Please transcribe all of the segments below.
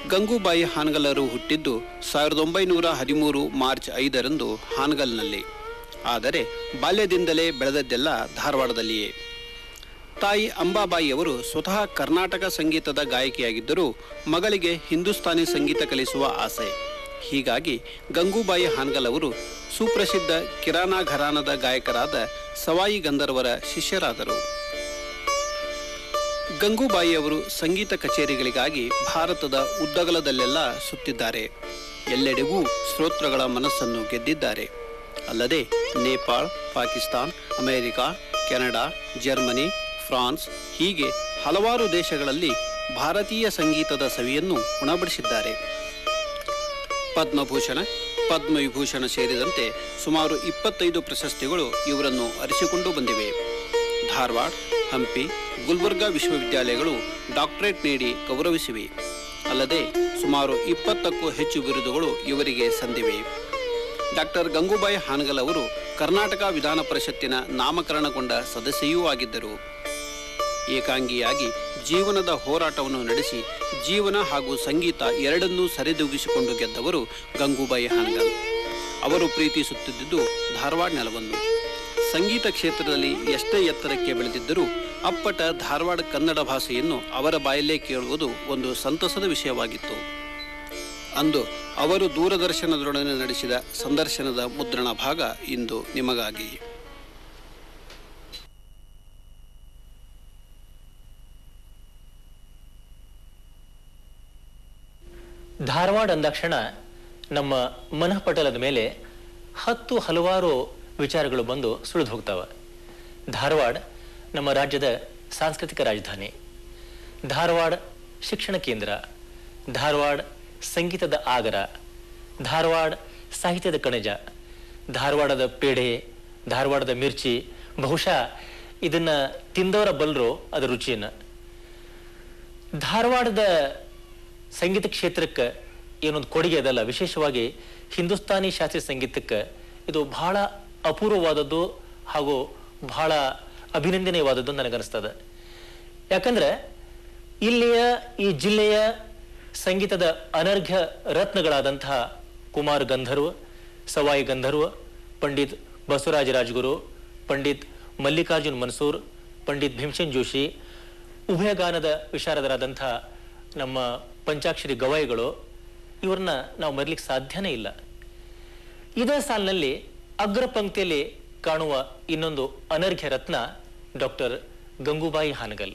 ಗಂಗೂಬಾಯಿ ಹಾನಗಲ್ಲರು ಹುಟ್ಟಿದ್ದು ಸಾವಿರದ ಒಂಬೈನೂರ ಹದಿಮೂರು ಮಾರ್ಚ್ ಐದರಂದು ಹಾನಗಲ್ನಲ್ಲಿ ಆದರೆ ಬಾಲ್ಯದಿಂದಲೇ ಬೆಳೆದದ್ದೆಲ್ಲ ಧಾರವಾಡದಲ್ಲಿಯೇ ತಾಯಿ ಅಂಬಾಬಾಯಿಯವರು ಸ್ವತಃ ಕರ್ನಾಟಕ ಸಂಗೀತದ ಗಾಯಕಿಯಾಗಿದ್ದರೂ ಮಗಳಿಗೆ ಹಿಂದೂಸ್ತಾನಿ ಸಂಗೀತ ಕಲಿಸುವ ಆಸೆ ಹೀಗಾಗಿ ಗಂಗೂಬಾಯಿ ಹಾನ್ಗಲ್ ಅವರು ಸುಪ್ರಸಿದ್ಧ ಕಿರಾನಾ ಘರಾನದ ಗಾಯಕರಾದ ಸವಾಯಿ ಗಂಧರ್ವರ ಶಿಷ್ಯರಾದರು ಗಂಗೂಬಾಯಿಯವರು ಸಂಗೀತ ಕಚೇರಿಗಳಿಗಾಗಿ ಭಾರತದ ಉದ್ದಗಲದಲ್ಲೆಲ್ಲ ಸುತ್ತಿದ್ದಾರೆ ಎಲ್ಲೆಡೆಗೂ ಶ್ರೋತೃಗಳ ಮನಸ್ಸನ್ನು ಗೆದ್ದಿದ್ದಾರೆ ಅಲ್ಲದೆ Nepal Pakistan America Canada Germany France ಹೀಗೆ ಹಲವಾರು ದೇಶಗಳಲ್ಲಿ ಭಾರತೀಯ ಸಂಗೀತದ ಸವಿಯನ್ನು ಉಣಬಡಿಸಿದ್ದಾರೆ ಪದ್ಮಭೂಷಣ ಪದ್ಮವಿಭೂಷಣ ಸೇರಿದಂತೆ ಸುಮಾರು ಇಪ್ಪತ್ತೈದು ಪ್ರಶಸ್ತಿಗಳು ಇವರನ್ನು ಅರಿಸಿಕೊಂಡು ಬಂದಿವೆ ಧಾರವಾಡ ಹಂಪಿ ಗುಲ್ಬರ್ಗಾ ವಿಶ್ವವಿದ್ಯಾಲಯಗಳು ಡಾಕ್ಟರೇಟ್ ನೀಡಿ ಗೌರವಿಸಿವೆ ಅಲ್ಲದೆ ಸುಮಾರು ಇಪ್ಪತ್ತಕ್ಕೂ ಹೆಚ್ಚು ಬಿರುದುಗಳು ಇವರಿಗೆ ಸಂದಿವೆ ಡಾಕ್ಟರ್ ಗಂಗೂಬಾಯಿ ಹಾನಗಲ್ ಅವರು ಕರ್ನಾಟಕ ವಿಧಾನ ಪರಿಷತ್ತಿನ ನಾಮಕರಣಗೊಂಡ ಸದಸ್ಯೆಯೂ ಆಗಿದ್ದರು ಏಕಾಂಗಿಯಾಗಿ ಜೀವನದ ಹೋರಾಟವನ್ನು ನಡೆಸಿ ಜೀವನ ಹಾಗೂ ಸಂಗೀತ ಎರಡನ್ನೂ ಸರಿದೂಗಿಸಿಕೊಂಡು ಗೆದ್ದವರು ಗಂಗೂಬಾಯಿ ಹಾನಗಲ್ ಅವರು ಪ್ರೀತಿಸುತ್ತಿದ್ದುದು ಧಾರವಾಡ ನೆಲವನ್ನು ಸಂಗೀತ ಕ್ಷೇತ್ರದಲ್ಲಿ ಎಷ್ಟೇ ಎತ್ತರಕ್ಕೆ ಬೆಳೆದಿದ್ದರೂ ಅಪ್ಪಟ ಧಾರವಾಡ ಕನ್ನಡ ಭಾಷೆಯನ್ನು ಅವರ ಬಾಯಲ್ಲೇ ಕೇಳುವುದು ಒಂದು ಸಂತಸದ ವಿಷಯವಾಗಿತ್ತು ಅಂದು ಅವರು ದೂರದರ್ಶನದೊಡನೆ ನಡೆಸಿದ ಸಂದರ್ಶನದ ಮುದ್ರಣ ಭಾಗ ಇಂದು ನಿಮಗಾಗಿ ಧಾರವಾಡ ಅಂದಾಕ್ಷಣ ನಮ್ಮ ಮನಃಪಟಲದ ಮೇಲೆ ಹತ್ತು ಹಲವಾರು ವಿಚಾರಗಳು ಬಂದು ಸುಳಿದು ಹೋಗ್ತಾವ ಧಾರವಾಡ ನಮ್ಮ ರಾಜ್ಯದ ಸಾಂಸ್ಕೃತಿಕ ರಾಜಧಾನಿ ಧಾರವಾಡ ಶಿಕ್ಷಣ ಕೇಂದ್ರ ಧಾರವಾಡ ಸಂಗೀತದ ಆಗರ ಧಾರವಾಡ ಸಾಹಿತ್ಯದ ಕಣಜ ಧಾರವಾಡದ ಪೇಡೆ ಧಾರವಾಡದ ಮಿರ್ಚಿ ಬಹುಶಃ ಇದನ್ನ ತಿಂದವರ ಬಲ್ಲರು ಅದರ ರುಚಿಯನ್ನ ಧಾರವಾಡದ ಸಂಗೀತ ಕ್ಷೇತ್ರಕ್ಕೆ ಏನೊಂದು ಕೊಡುಗೆ ಅದಲ್ಲ ವಿಶೇಷವಾಗಿ ಹಿಂದೂಸ್ತಾನಿ ಶಾಸ್ತ್ರೀಯ ಸಂಗೀತಕ್ಕೆ ಇದು ಬಹಳ ಅಪೂರ್ವವಾದದ್ದು ಹಾಗೂ ಬಹಳ ಅಭಿನಂದನೀಯವಾದದ್ದು ನನಗನ್ನಿಸ್ತದೆ ಯಾಕಂದ್ರೆ ಇಲ್ಲಿಯ ಈ ಜಿಲ್ಲೆಯ ಸಂಗೀತದ ಅನರ್ಘ್ಯ ರತ್ನಗಳಾದಂತಹ ಕುಮಾರ್ ಗಂಧರ್ವ ಸವಾಯಿ ಗಂಧರ್ವ ಪಂಡಿತ್ ಬಸವರಾಜ ರಾಜಗುರು ಪಂಡಿತ್ ಮಲ್ಲಿಕಾರ್ಜುನ್ ಮನ್ಸೂರ್ ಪಂಡಿತ್ ಭೀಮಸೇನ್ ಜೋಶಿ ಉಭಯಗಾನದ ವಿಶಾರದರಾದಂಥ ನಮ್ಮ ಪಂಚಾಕ್ಷರಿ ಗವಾಯಿಗಳು ಇವ್ರನ್ನ ನಾವು ಮರಿಲಿಕ್ಕೆ ಸಾಧ್ಯನೇ ಇಲ್ಲ ಇದೇ ಸಾಲಿನಲ್ಲಿ ಅಗ್ರ ಪಂಕ್ತಿಯಲ್ಲಿ ಕಾಣುವ ಇನ್ನೊಂದು ಅನರ್ಘ್ಯ ರತ್ನ ಡಾಕ್ಟರ್ ಗಂಗೂಬಾಯಿ ಹಾನಗಲ್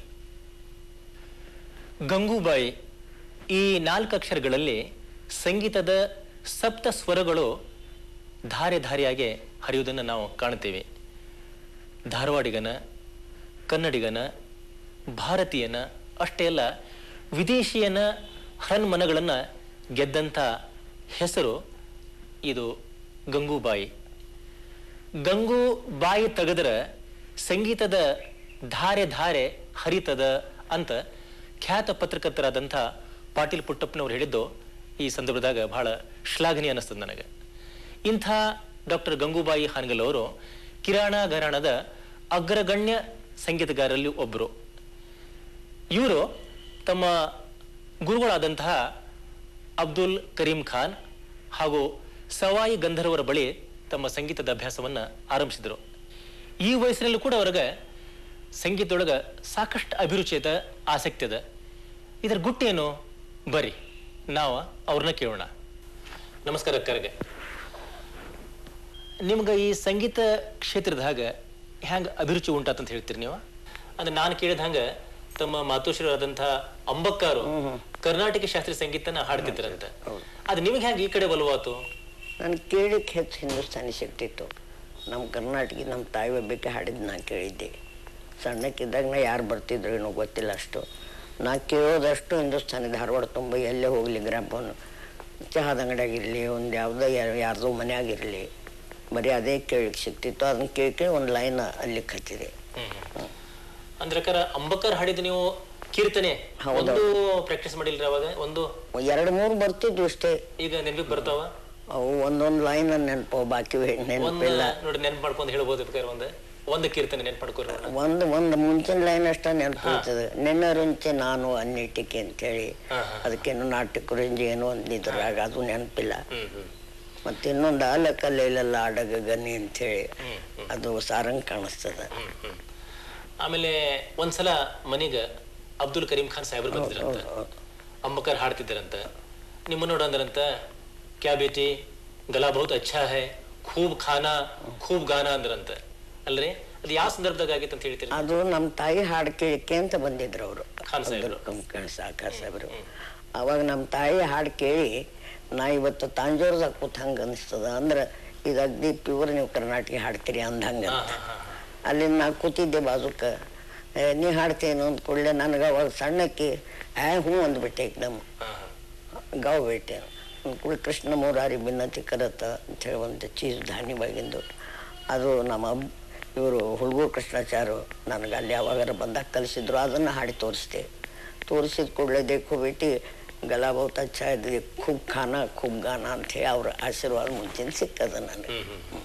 ಗಂಗೂಬಾಯಿ ಈ ನಾಲ್ಕು ಅಕ್ಷರಗಳಲ್ಲಿ ಸಂಗೀತದ ಸಪ್ತ ಸ್ವರಗಳು ಧಾರೆ ಧಾರೆಯಾಗಿ ಹರಿಯುವುದನ್ನು ನಾವು ಕಾಣುತ್ತೇವೆ ಧಾರವಾಡಿಗನ ಕನ್ನಡಿಗನ ಭಾರತೀಯನ ಅಷ್ಟೇ ಅಲ್ಲ ವಿದೇಶಿಯನ ಹರನ್ಮನಗಳನ್ನು ಗೆದ್ದಂಥ ಹೆಸರು ಇದು ಗಂಗೂಬಾಯಿ ಗಂಗು ಬಾಯಿ ತೆಗೆದ್ರೆ ಸಂಗೀತದ ಧಾರೆ ಧಾರೆ ಹರಿತದ ಅಂತ ಖ್ಯಾತ ಪತ್ರಕರ್ತರಾದಂಥ ಪಾಟೀಲ್ ಪುಟ್ಟಪ್ಪನವ್ರು ಹೇಳಿದ್ದು ಈ ಸಂದರ್ಭದಾಗ ಬಹಳ ಶ್ಲಾಘನೀಯ ಅನ್ನಿಸ್ತದೆ ನನಗೆ ಇಂಥ ಡಾಕ್ಟರ್ ಗಂಗೂಬಾಯಿ ಹಾನಗಲ್ ಅವರು ಕಿರಾಣ ಘರಾಣದ ಅಗ್ರಗಣ್ಯ ಸಂಗೀತಗಾರರಲ್ಲಿ ಒಬ್ಬರು ಇವರು ತಮ್ಮ ಗುರುಗಳಾದಂತಹ ಅಬ್ದುಲ್ ಕರೀಂ ಖಾನ್ ಹಾಗೂ ಸವಾಯಿ ಗಂಧರ್ವರ ಬಳಿ ತಮ್ಮ ಸಂಗೀತದ ಅಭ್ಯಾಸವನ್ನ ಆರಂಭಿಸಿದರು ಈ ವಯಸ್ಸಿನಲ್ಲೂ ಕೂಡ ಅವ್ರಿಗೆ ಸಂಗೀತದೊಳಗೆ ಸಾಕಷ್ಟು ಅಭಿರುಚಿ ಅದ ಆಸಕ್ತಿ ಅದ ಇದರ ಗುಟ್ಟೇನು ಬರ್ರಿ ನಾವು ಅವ್ರನ್ನ ಕೇಳೋಣ ನಮಸ್ಕಾರ ಅಕ್ಕರ್ಗೆ ನಿಮ್ಗೆ ಈ ಸಂಗೀತ ಕ್ಷೇತ್ರದಾಗ ಹೆಂಗ ಅಭಿರುಚಿ ಉಂಟಾತಂತ ಹೇಳ್ತೀರಿ ನೀವು ಅಂದ್ರೆ ನಾನು ಕೇಳಿದ ಹಂಗ ತಮ್ಮ ಮಾತೋಶ್ವರಾದಂಥ ಅಂಬಕ್ಕಾರು ಕರ್ನಾಟಕ ಶಾಸ್ತ್ರೀಯ ಸಂಗೀತನ ಹಾಡ್ತಿದ್ರಂತೆ ಅದು ನಿಮಗೆ ಹೆಂಗೆ ಈ ಕಡೆ ಬಲವಾತು ನಾನು ಕೇಳಿಕ್ಕೆ ಹೆಚ್ಚು ಹಿಂದೂಸ್ತಾನಿ ಸಿಗ್ತಿತ್ತು ನಮ್ಮ ಕರ್ನಾಟಕ ನಮ್ಮ ತಾಯಿ ಒಬ್ಬಕ್ಕೆ ಹಾಡಿದ್ದು ನಾನು ಕೇಳಿದ್ದೆ ಸಣ್ಣಕ್ಕಿದ್ದಾಗ ನಾ ಯಾರು ಬರ್ತಿದ್ರು ಏನೋ ಗೊತ್ತಿಲ್ಲ ಅಷ್ಟು ನಾ ಕೇಳೋದಷ್ಟು ಹಿಂದೂಸ್ತಾನಿ ಧಾರವಾಡ ತುಂಬ ಎಲ್ಲೇ ಹೋಗಲಿ ಗ್ರಾಮವನ್ನು ಚಹಾದ ಅಂಗಡಿಯಾಗಿರಲಿ ಒಂದು ಯಾವುದೋ ಯಾರ್- ಯಾರ್ದೋ ಮನೆಯಾಗಿರಲಿ ಬರೀ ಅದೇ ಕೇಳಿಕ್ಕೆ ಸಿಗ್ತಿತ್ತು ಅದನ್ನ ಕೇಳಿ ಒಂದು ಲೈನ್ ಅಲ್ಲಿ ಹಚ್ಚಿದೆ ಅಂದ್ರೆ ಅಕ್ಕಾರ ಅಂಬಕ್ಕರ್ ಹಾಡಿದ ನೀವು ಕೀರ್ತನೆ ಹೌದು. ಒಂದು ಪ್ರಾಕ್ಟೀಸ್ ಮಾಡಿಲ್ರಿ ಅವಾಗ ಒಂದು ಎರಡು ಮೂರು ಬರ್ತಿದ್ವು ಅಷ್ಟೇ ಈಗ ನೆನಪಿಗೆ ಬರ್ತಾವ ಅವು ಒಂದೊಂದು ಲೈನ್ ನೆನಪು ಬಾಕಿ ಒಂದ್ ನೆನಪಿಲ್ಲ ನೋಡಿ ನೆನ್ಪು ಮಾಡ್ಕೊಂಡು ಹೇಳ್ಬೋದು ಬೇಕಾದ್ರೆ ಒಂದು ಒಂದು ಕೀರ್ತನೆ ನೆನ್ಪು ಮಾಡ್ಕೊರಿ ಒಂದು ಒಂದು ಮುಂಚಿನ ಲೈನ್ ಅಷ್ಟ ನೆನಪು ಉಳಿತದೆ ನೆನರುಂಚೆ ನಾನು ಅನ್ನಿಟ್ಟಿಕೆ ಅಂತೇಳಿ ಹಾ, ಹಾ. ಅದಕ್ಕೇನು ನಾಟ್ಯ ರೇಂಜ್ ಏನೋ ಒಂದಿದ್ರಾಗ ಅದು ನೆನಪಿಲ್ಲ ಹ್ಮ್ ಹ್ಮ್ ಮತ್ತೆ ಇನ್ನೊಂದು ಆಲಕಲ್ಲೆಲ್ಲ ಆಡಗ ಗನಿ ಅಂತೇಳಿ ಅದು ಸಾರಂಗ್ ಕಾಣಿಸ್ತದ ಹ್ಮ್, ಹ್ಮ್. ಆಮೇಲೆ ಒಂದ್ಸಲ ಮನೆಗೆ ಅಬ್ದುಲ್ ಕರೀಂ ಖಾನ್ ಸಾಹೇಬ್ರು ಬಂದಿದ್ರಂತ ಅಂಬಕರ್ ಹಾಡ್ತಿದ್ದಾರಂತ ನಿಮ್ಮ ನೋಡಂದ್ರಂತ ಕ್ಯಾ ಬೇಟಿ ಗಲಾ ಬಹುತ್ ಅಚ್ಚಾ ಹೈ ಖೂಬ್ ಖಾನಾ ಖೂಬ್ ಗಾನ ಅಂದ್ರಂತ ಅಲ್ರಿ ಅದು ಯಾವ ಸಂದರ್ಭದಾಗ ಆಗಿತ್ತು ಅಂತ ಹೇಳ್ತೀರಿ ಅದು ನಮ್ಮ ತಾಯಿ ಹಾಡು ಕೇಳಿಕೆ ಅಂತ ಬಂದಿದ್ರು ಅವರು ಖಾನ್ ಸಾಹೇಬ್ರು. ಸಾಕರ್ ಸಾಹೇಬ್ರು ಅವಾಗ ನಮ್ಮ ತಾಯಿ ಹಾಡು ಕೇಳಿ ನಾ ಇವತ್ತು ತಾಂಜೋರ್ದಾಗ ಕೂತ್ ಹಂಗ ಅನಿಸ್ತದ ಅಂದ್ರೆ ಇದು ಅಗ್ದಿ ಪ್ಯೂರ್ ನೀವು ಕರ್ನಾಟಕ ಹಾಡ್ತೀರಿ ಅಂದಂಗ ಹಾ, ಹಾ, ಹಾ, ಅಲ್ಲಿ ನಾ ಕೂತಿದ್ದೆ ಬಾಜುಕ ಏ, ನೀ ಹಾಡ್ತೇನು ಅಂದ ಕೂಡಲೇ ನನಗೆ ಅವಾಗ ಸಣ್ಣಕ್ಕೆ ಆ ಹ್ಞೂ ಅಂದ್ಬಿಟ್ಟೆ ಏಕ್ದಮ್ ಹಾ, ಹಾ. ಗಾವ್ ಬೇಟೆ ಅಂದ್ಕೂಡ ಕೃಷ್ಣ ಮುರಾರಿ ಭಿನ್ನತಿ ಕರತ ಅಂತ ಹೇಳಿ ಒಂದು ಚೀಸ್ ಧಾನ್ಯವಾಗಿಂದು ಅದು ನಮ್ಮ ಇವರು ಹುಡುಗರು ಕೃಷ್ಣಾಚಾರ್ಯ ನನಗೆ ಅಲ್ಲಿ ಯಾವಾಗಾರ ಬಂದಾಗ ಕಲಿಸಿದ್ರು ಅದನ್ನು ಹಾಡಿ ತೋರಿಸ್ದೆ ತೋರಿಸಿದ ಕೂಡಲೇ ದೇಖೋ ಬೇಟಿ ಗಲಾ ಬಹುತ್ ಅಚ್ಚ ಇದೆ ಖೂಬ್ ಖಾನ ಖೂಬ್ ಗಾನ ಅಂಥೇಳಿ ಅವ್ರ ಆಶೀರ್ವಾದ ಮುಂಚಿನ ಸಿಕ್ಕದ ನನಗೆ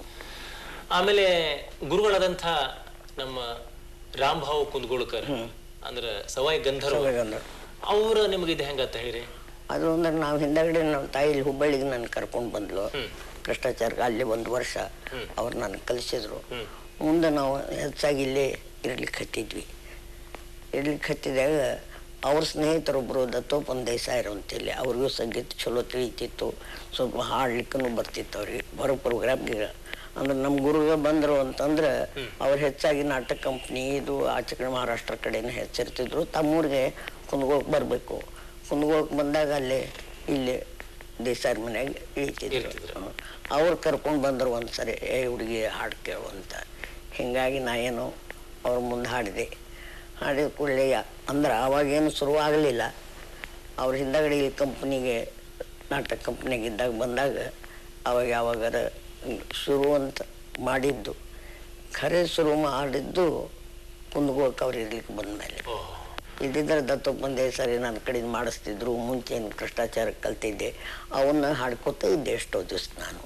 ಆಮೇಲೆ ಗುರುಗಳಾದಂಥ ನಮ್ಮ ರಾಮ್ ಭಾವ್ ಕುಂದಗೋಳ್ಕರ್ ಅಂದ್ರ ಸವಾಯ್ ಗಂಧರ್ವ ಸವಾಯ್ ಅವ್ರ ನಿಮಗೆ ಇದು ಹೆಂಗತ್ತ ಹೇಳಿರಿ ಅದು ಅಂದ್ರೆ ನಾವು ಹಿಂದಗಡೆ ನಮ್ಮ ತಾಯಿ ಇಲ್ಲಿ ಹುಬ್ಬಳ್ಳಿಗೆ ನನ್ನ ಕರ್ಕೊಂಡು ಬಂದ್ಲು ಕೃಷ್ಣಾಚಾರ್ಯ ಅಲ್ಲಿ ಒಂದು ವರ್ಷ ಅವ್ರು ನನಗೆ ಕಲಿಸಿದ್ರು ಮುಂದೆ ನಾವು ಹೆಚ್ಚಾಗಿ ಇಲ್ಲೇ ಇರ್ಲಿಕ್ಕೆ ಹತ್ತಿದ್ವಿ ಇರ್ಲಿಕ್ಕೆ ಹತ್ತಿದಾಗ ಅವ್ರ ಸ್ನೇಹಿತರೊಬ್ಬರು ದತ್ತೋಪನ್ ದೇಸಾಯರು ಅಂತೇಳಿ ಅವ್ರಿಗೂ ಸಂಗೀತ ಚಲೋ ತಿಳಿತಿತ್ತು ಸ್ವಲ್ಪ ಹಾಡ್ಲಿಕ್ಕೂ ಬರ್ತಿತ್ತು ಅವ್ರಿಗೆ ಬರೋ ಪ್ರೋಗ್ರಾಮ್ಗೆ ಅಂದ್ರೆ ನಮ್ಮ ಗುರುಗ ಬಂದರು ಅಂತಂದ್ರೆ ಅವ್ರು ಹೆಚ್ಚಾಗಿ ನಾಟಕ ಕಂಪ್ನಿ ಇದು ಆಚೆ ಕಡೆ ಮಹಾರಾಷ್ಟ್ರ ಕಡೆನೇ ಹೆಚ್ಚಿರ್ತಿದ್ರು ತಮ್ಮೂರಿಗೆ ಕುಂದ್ಗೋಳಕ್ಕೆ ಬರಬೇಕು ಕುಂದ್ಗೋಳಕ್ಕೆ ಬಂದಾಗ ಅಲ್ಲೇ ಇಲ್ಲಿ ದೇಸಾಯರ ಮನೆಯಾಗ ಇಳಿತಿದ್ರು ಇರ್ತಿದ್ರು. ಹ್ಮ್. ಅವ್ರು ಕರ್ಕೊಂಡು ಬಂದರು ಒಂದ್ಸರಿ ಏ ಹುಡುಗಿ ಹಾಡು ಕೇಳು ಅಂತ ಹಿಂಗಾಗಿ ನಾ ಏನು ಅವ್ರ ಮುಂದೆ ಹಾಡಿದೆ ಹಾಡಿದ ಕೂಡಲೇ ಅಂದ್ರೆ ಅವಾಗೇನು ಶುರು ಆಗಲಿಲ್ಲ ಅವ್ರ ಹಿಂದಗಡೆ ಈ ಕಂಪ್ನಿಗೆ ನಾಟಕ ಕಂಪ್ನಿಗೆ ಇದ್ದಾಗ ಬಂದಾಗ ಅವಾಗ ಯಾವಾಗಾರ ಶುರು ಅಂತ ಮಾಡಿದ್ದು ಖರೆ ಶುರು ಮಾಡಿದ್ದು ಕುಂದ್ಗೋಳಕ್ಕೆ ಅವ್ರು ಇರ್ಲಿಕ್ಕೆ ಬಂದಮೇಲೆ ಓಹ್ ಇದ್ದಿದ್ರೆ ದತ್ತೊಪ್ಪಂದೆ ಸರಿ ನನ್ನ ಕಡೆಯಿಂದ ಮಾಡಿಸ್ತಿದ್ರು ಮುಂಚೆ ಏನು ಕಷ್ಟಾಚಾರ ಕಲ್ತಿದ್ದೆ ಅವನ್ನ ಹಾಡ್ಕೊತ ಇದ್ದೆ ಎಷ್ಟೋ ದಿವಸ ನಾನು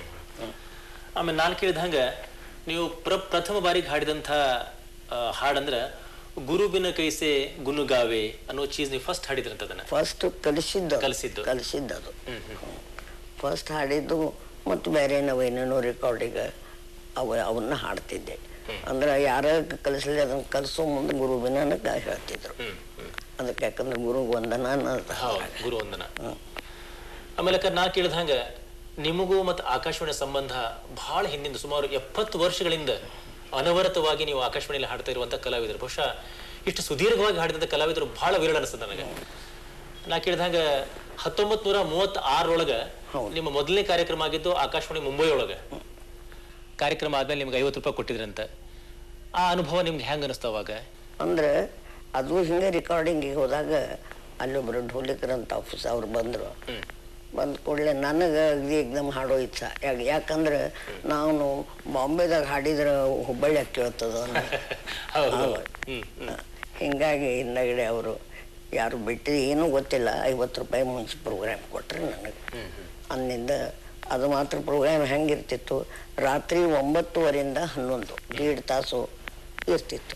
ಆಮೇಲೆ ನಾನು ಕೇಳಿದಂಗ ನೀವು ಪ್ರ ಪ್ರಥಮ ಬಾರಿಗೆ ಹಾಡಿದಂಥ ಆ, ಹಾಡಂದ್ರ ಗುರುಬಿನ ಕೈಸೆ ಗುನುಗಾವೆ ಅನ್ನೋ ಚೀಸ್ ನೀವು ಫಸ್ಟ್ ಹಾಡಿದ್ರಂತ ಅದನ್ನ ಫಸ್ಟ್ ಕಲಿಸಿದ್ದು ಅದು. ಕಲಿಸಿದ್ದು. ಕಲಿಸಿದ್ದು ಅದು ಹ್ಮ್ ಹ್ಮ್ ಫಸ್ಟ್ ಹಾಡಿದ್ದು ಮತ್ತು ಬೇರೆ ನಾವೇನೇನೋ ರೆಕಾರ್ಡಿಗೆ ಅವ ಅವನ್ನ ಹಾಡ್ತಿದ್ದೆ ಅಂದ್ರೆ ಯಾರ ಕಲಿಸಲಿ ಅದನ್ನ ಕಲಿಸೋ ಮುಂದೆ ಗುರುವಿನ ಹೇಳ್ತಿದ್ರು ಹ್ಮ್ ಹ್ಮ್ ಅದಕ್ಕೆ ಯಾಕಂದ್ರೆ ಗುರು ವಂದನ ಅನ್ನೋದು. ಹೌದು ಗುರು ವಂದನ ಹ್ಮ್. ಆಮೇಲೆ ಅಕ್ಕ ನಾ ಕೇಳಿದಂಗ ನಿಮಗೂ ಮತ್ತು ಆಕಾಶವಾಣಿ ಸಂಬಂಧ ಬಹಳ ಹಿಂದಿಂದ ಸುಮಾರು ಎಪ್ಪತ್ತು ವರ್ಷಗಳಿಂದ ಅನವರತವಾಗಿ ನೀವು ಆಕಾಶವಾಣಿಯಲ್ಲಿ ಹಾಡ್ತಾ ಇರುವಂತ ಕಲಾವಿದರು ಬಹುಶಃ ಇಷ್ಟು ಸುದೀರ್ಘವಾಗಿ ಹಾಡಿದಂಥ ಕಲಾವಿದರು ಬಹಳ ವಿರಳ ಅನಿಸ್ತದೆ ನನಗೆ ನಾ ಕೇಳಿದಂಗ ಹತ್ತೊಂಬತ್ ನೂರ ಮೂವತ್ತ್ ಆರರೊಳಗ ನಿಮ್ಮ ಮೊದಲನೇ ಕಾರ್ಯಕ್ರಮ ಆಗಿದ್ದು ಆಕಾಶವಾಣಿ ಮುಂಬೈ ಒಳಗ ಕಾರ್ಯಕ್ರಮ ಆದ್ಮೇಲೆ ನಿಮ್ಗೆ ಐವತ್ತು ರೂಪಾಯಿ ಕೊಟ್ಟಿದ್ರಂತ ಆ ಅನುಭವ ನಿಮ್ಗೆ ಹೆಂಗ ಅನಿಸ್ತು ಅವಾಗ ಅಂದ್ರೆ ಅದು ಹಿಂಗೆ ರೆಕಾರ್ಡಿಂಗಿಗೆ ಹೋದಾಗ ಅಲ್ಲೊಬ್ರು ಢೋಲಿಕರ್ ಅಂತ ಆಫೀಸ್ ಅವ್ರು ಬಂದರು ಬಂದ ಕೂಡಲೇ ನನಗೆ ಅಗದಿ ಎಕ್ದಮ್ ಹಾಡೋ ಇಚ್ಛಾ ಯಾಕ ಯಾಕಂದ್ರೆ ನಾನು ಬಾಂಬೆದಾಗ ಹಾಡಿದ್ರೆ ಹುಬ್ಬಳ್ಳಿಯಾಗ ಕೇಳ್ತದ ಹೌದು ಹೌದು. ಹ್ಮ್ ಹಿಂಗಾಗಿ ಹಿಂದಗಡೆ ಅವರು ಯಾರು ಬಿಟ್ಟು ಏನೂ ಗೊತ್ತಿಲ್ಲ ಐವತ್ತು ರೂಪಾಯಿ ಮುಂಚೆ ಪ್ರೋಗ್ರಾಮ್ ಕೊಟ್ರೆ ನನಗೆ ಅಂದಿಂದ ಅದು ಮಾತ್ರ ಪ್ರೋಗ್ರಾಮ್ ಹೆಂಗಿರ್ತಿತ್ತು ರಾತ್ರಿ ಒಂಬತ್ತುವರೆಯಿಂದ ಹನ್ನೊಂದು ದೀಡ್ ತಾಸು ಇರ್ತಿತ್ತು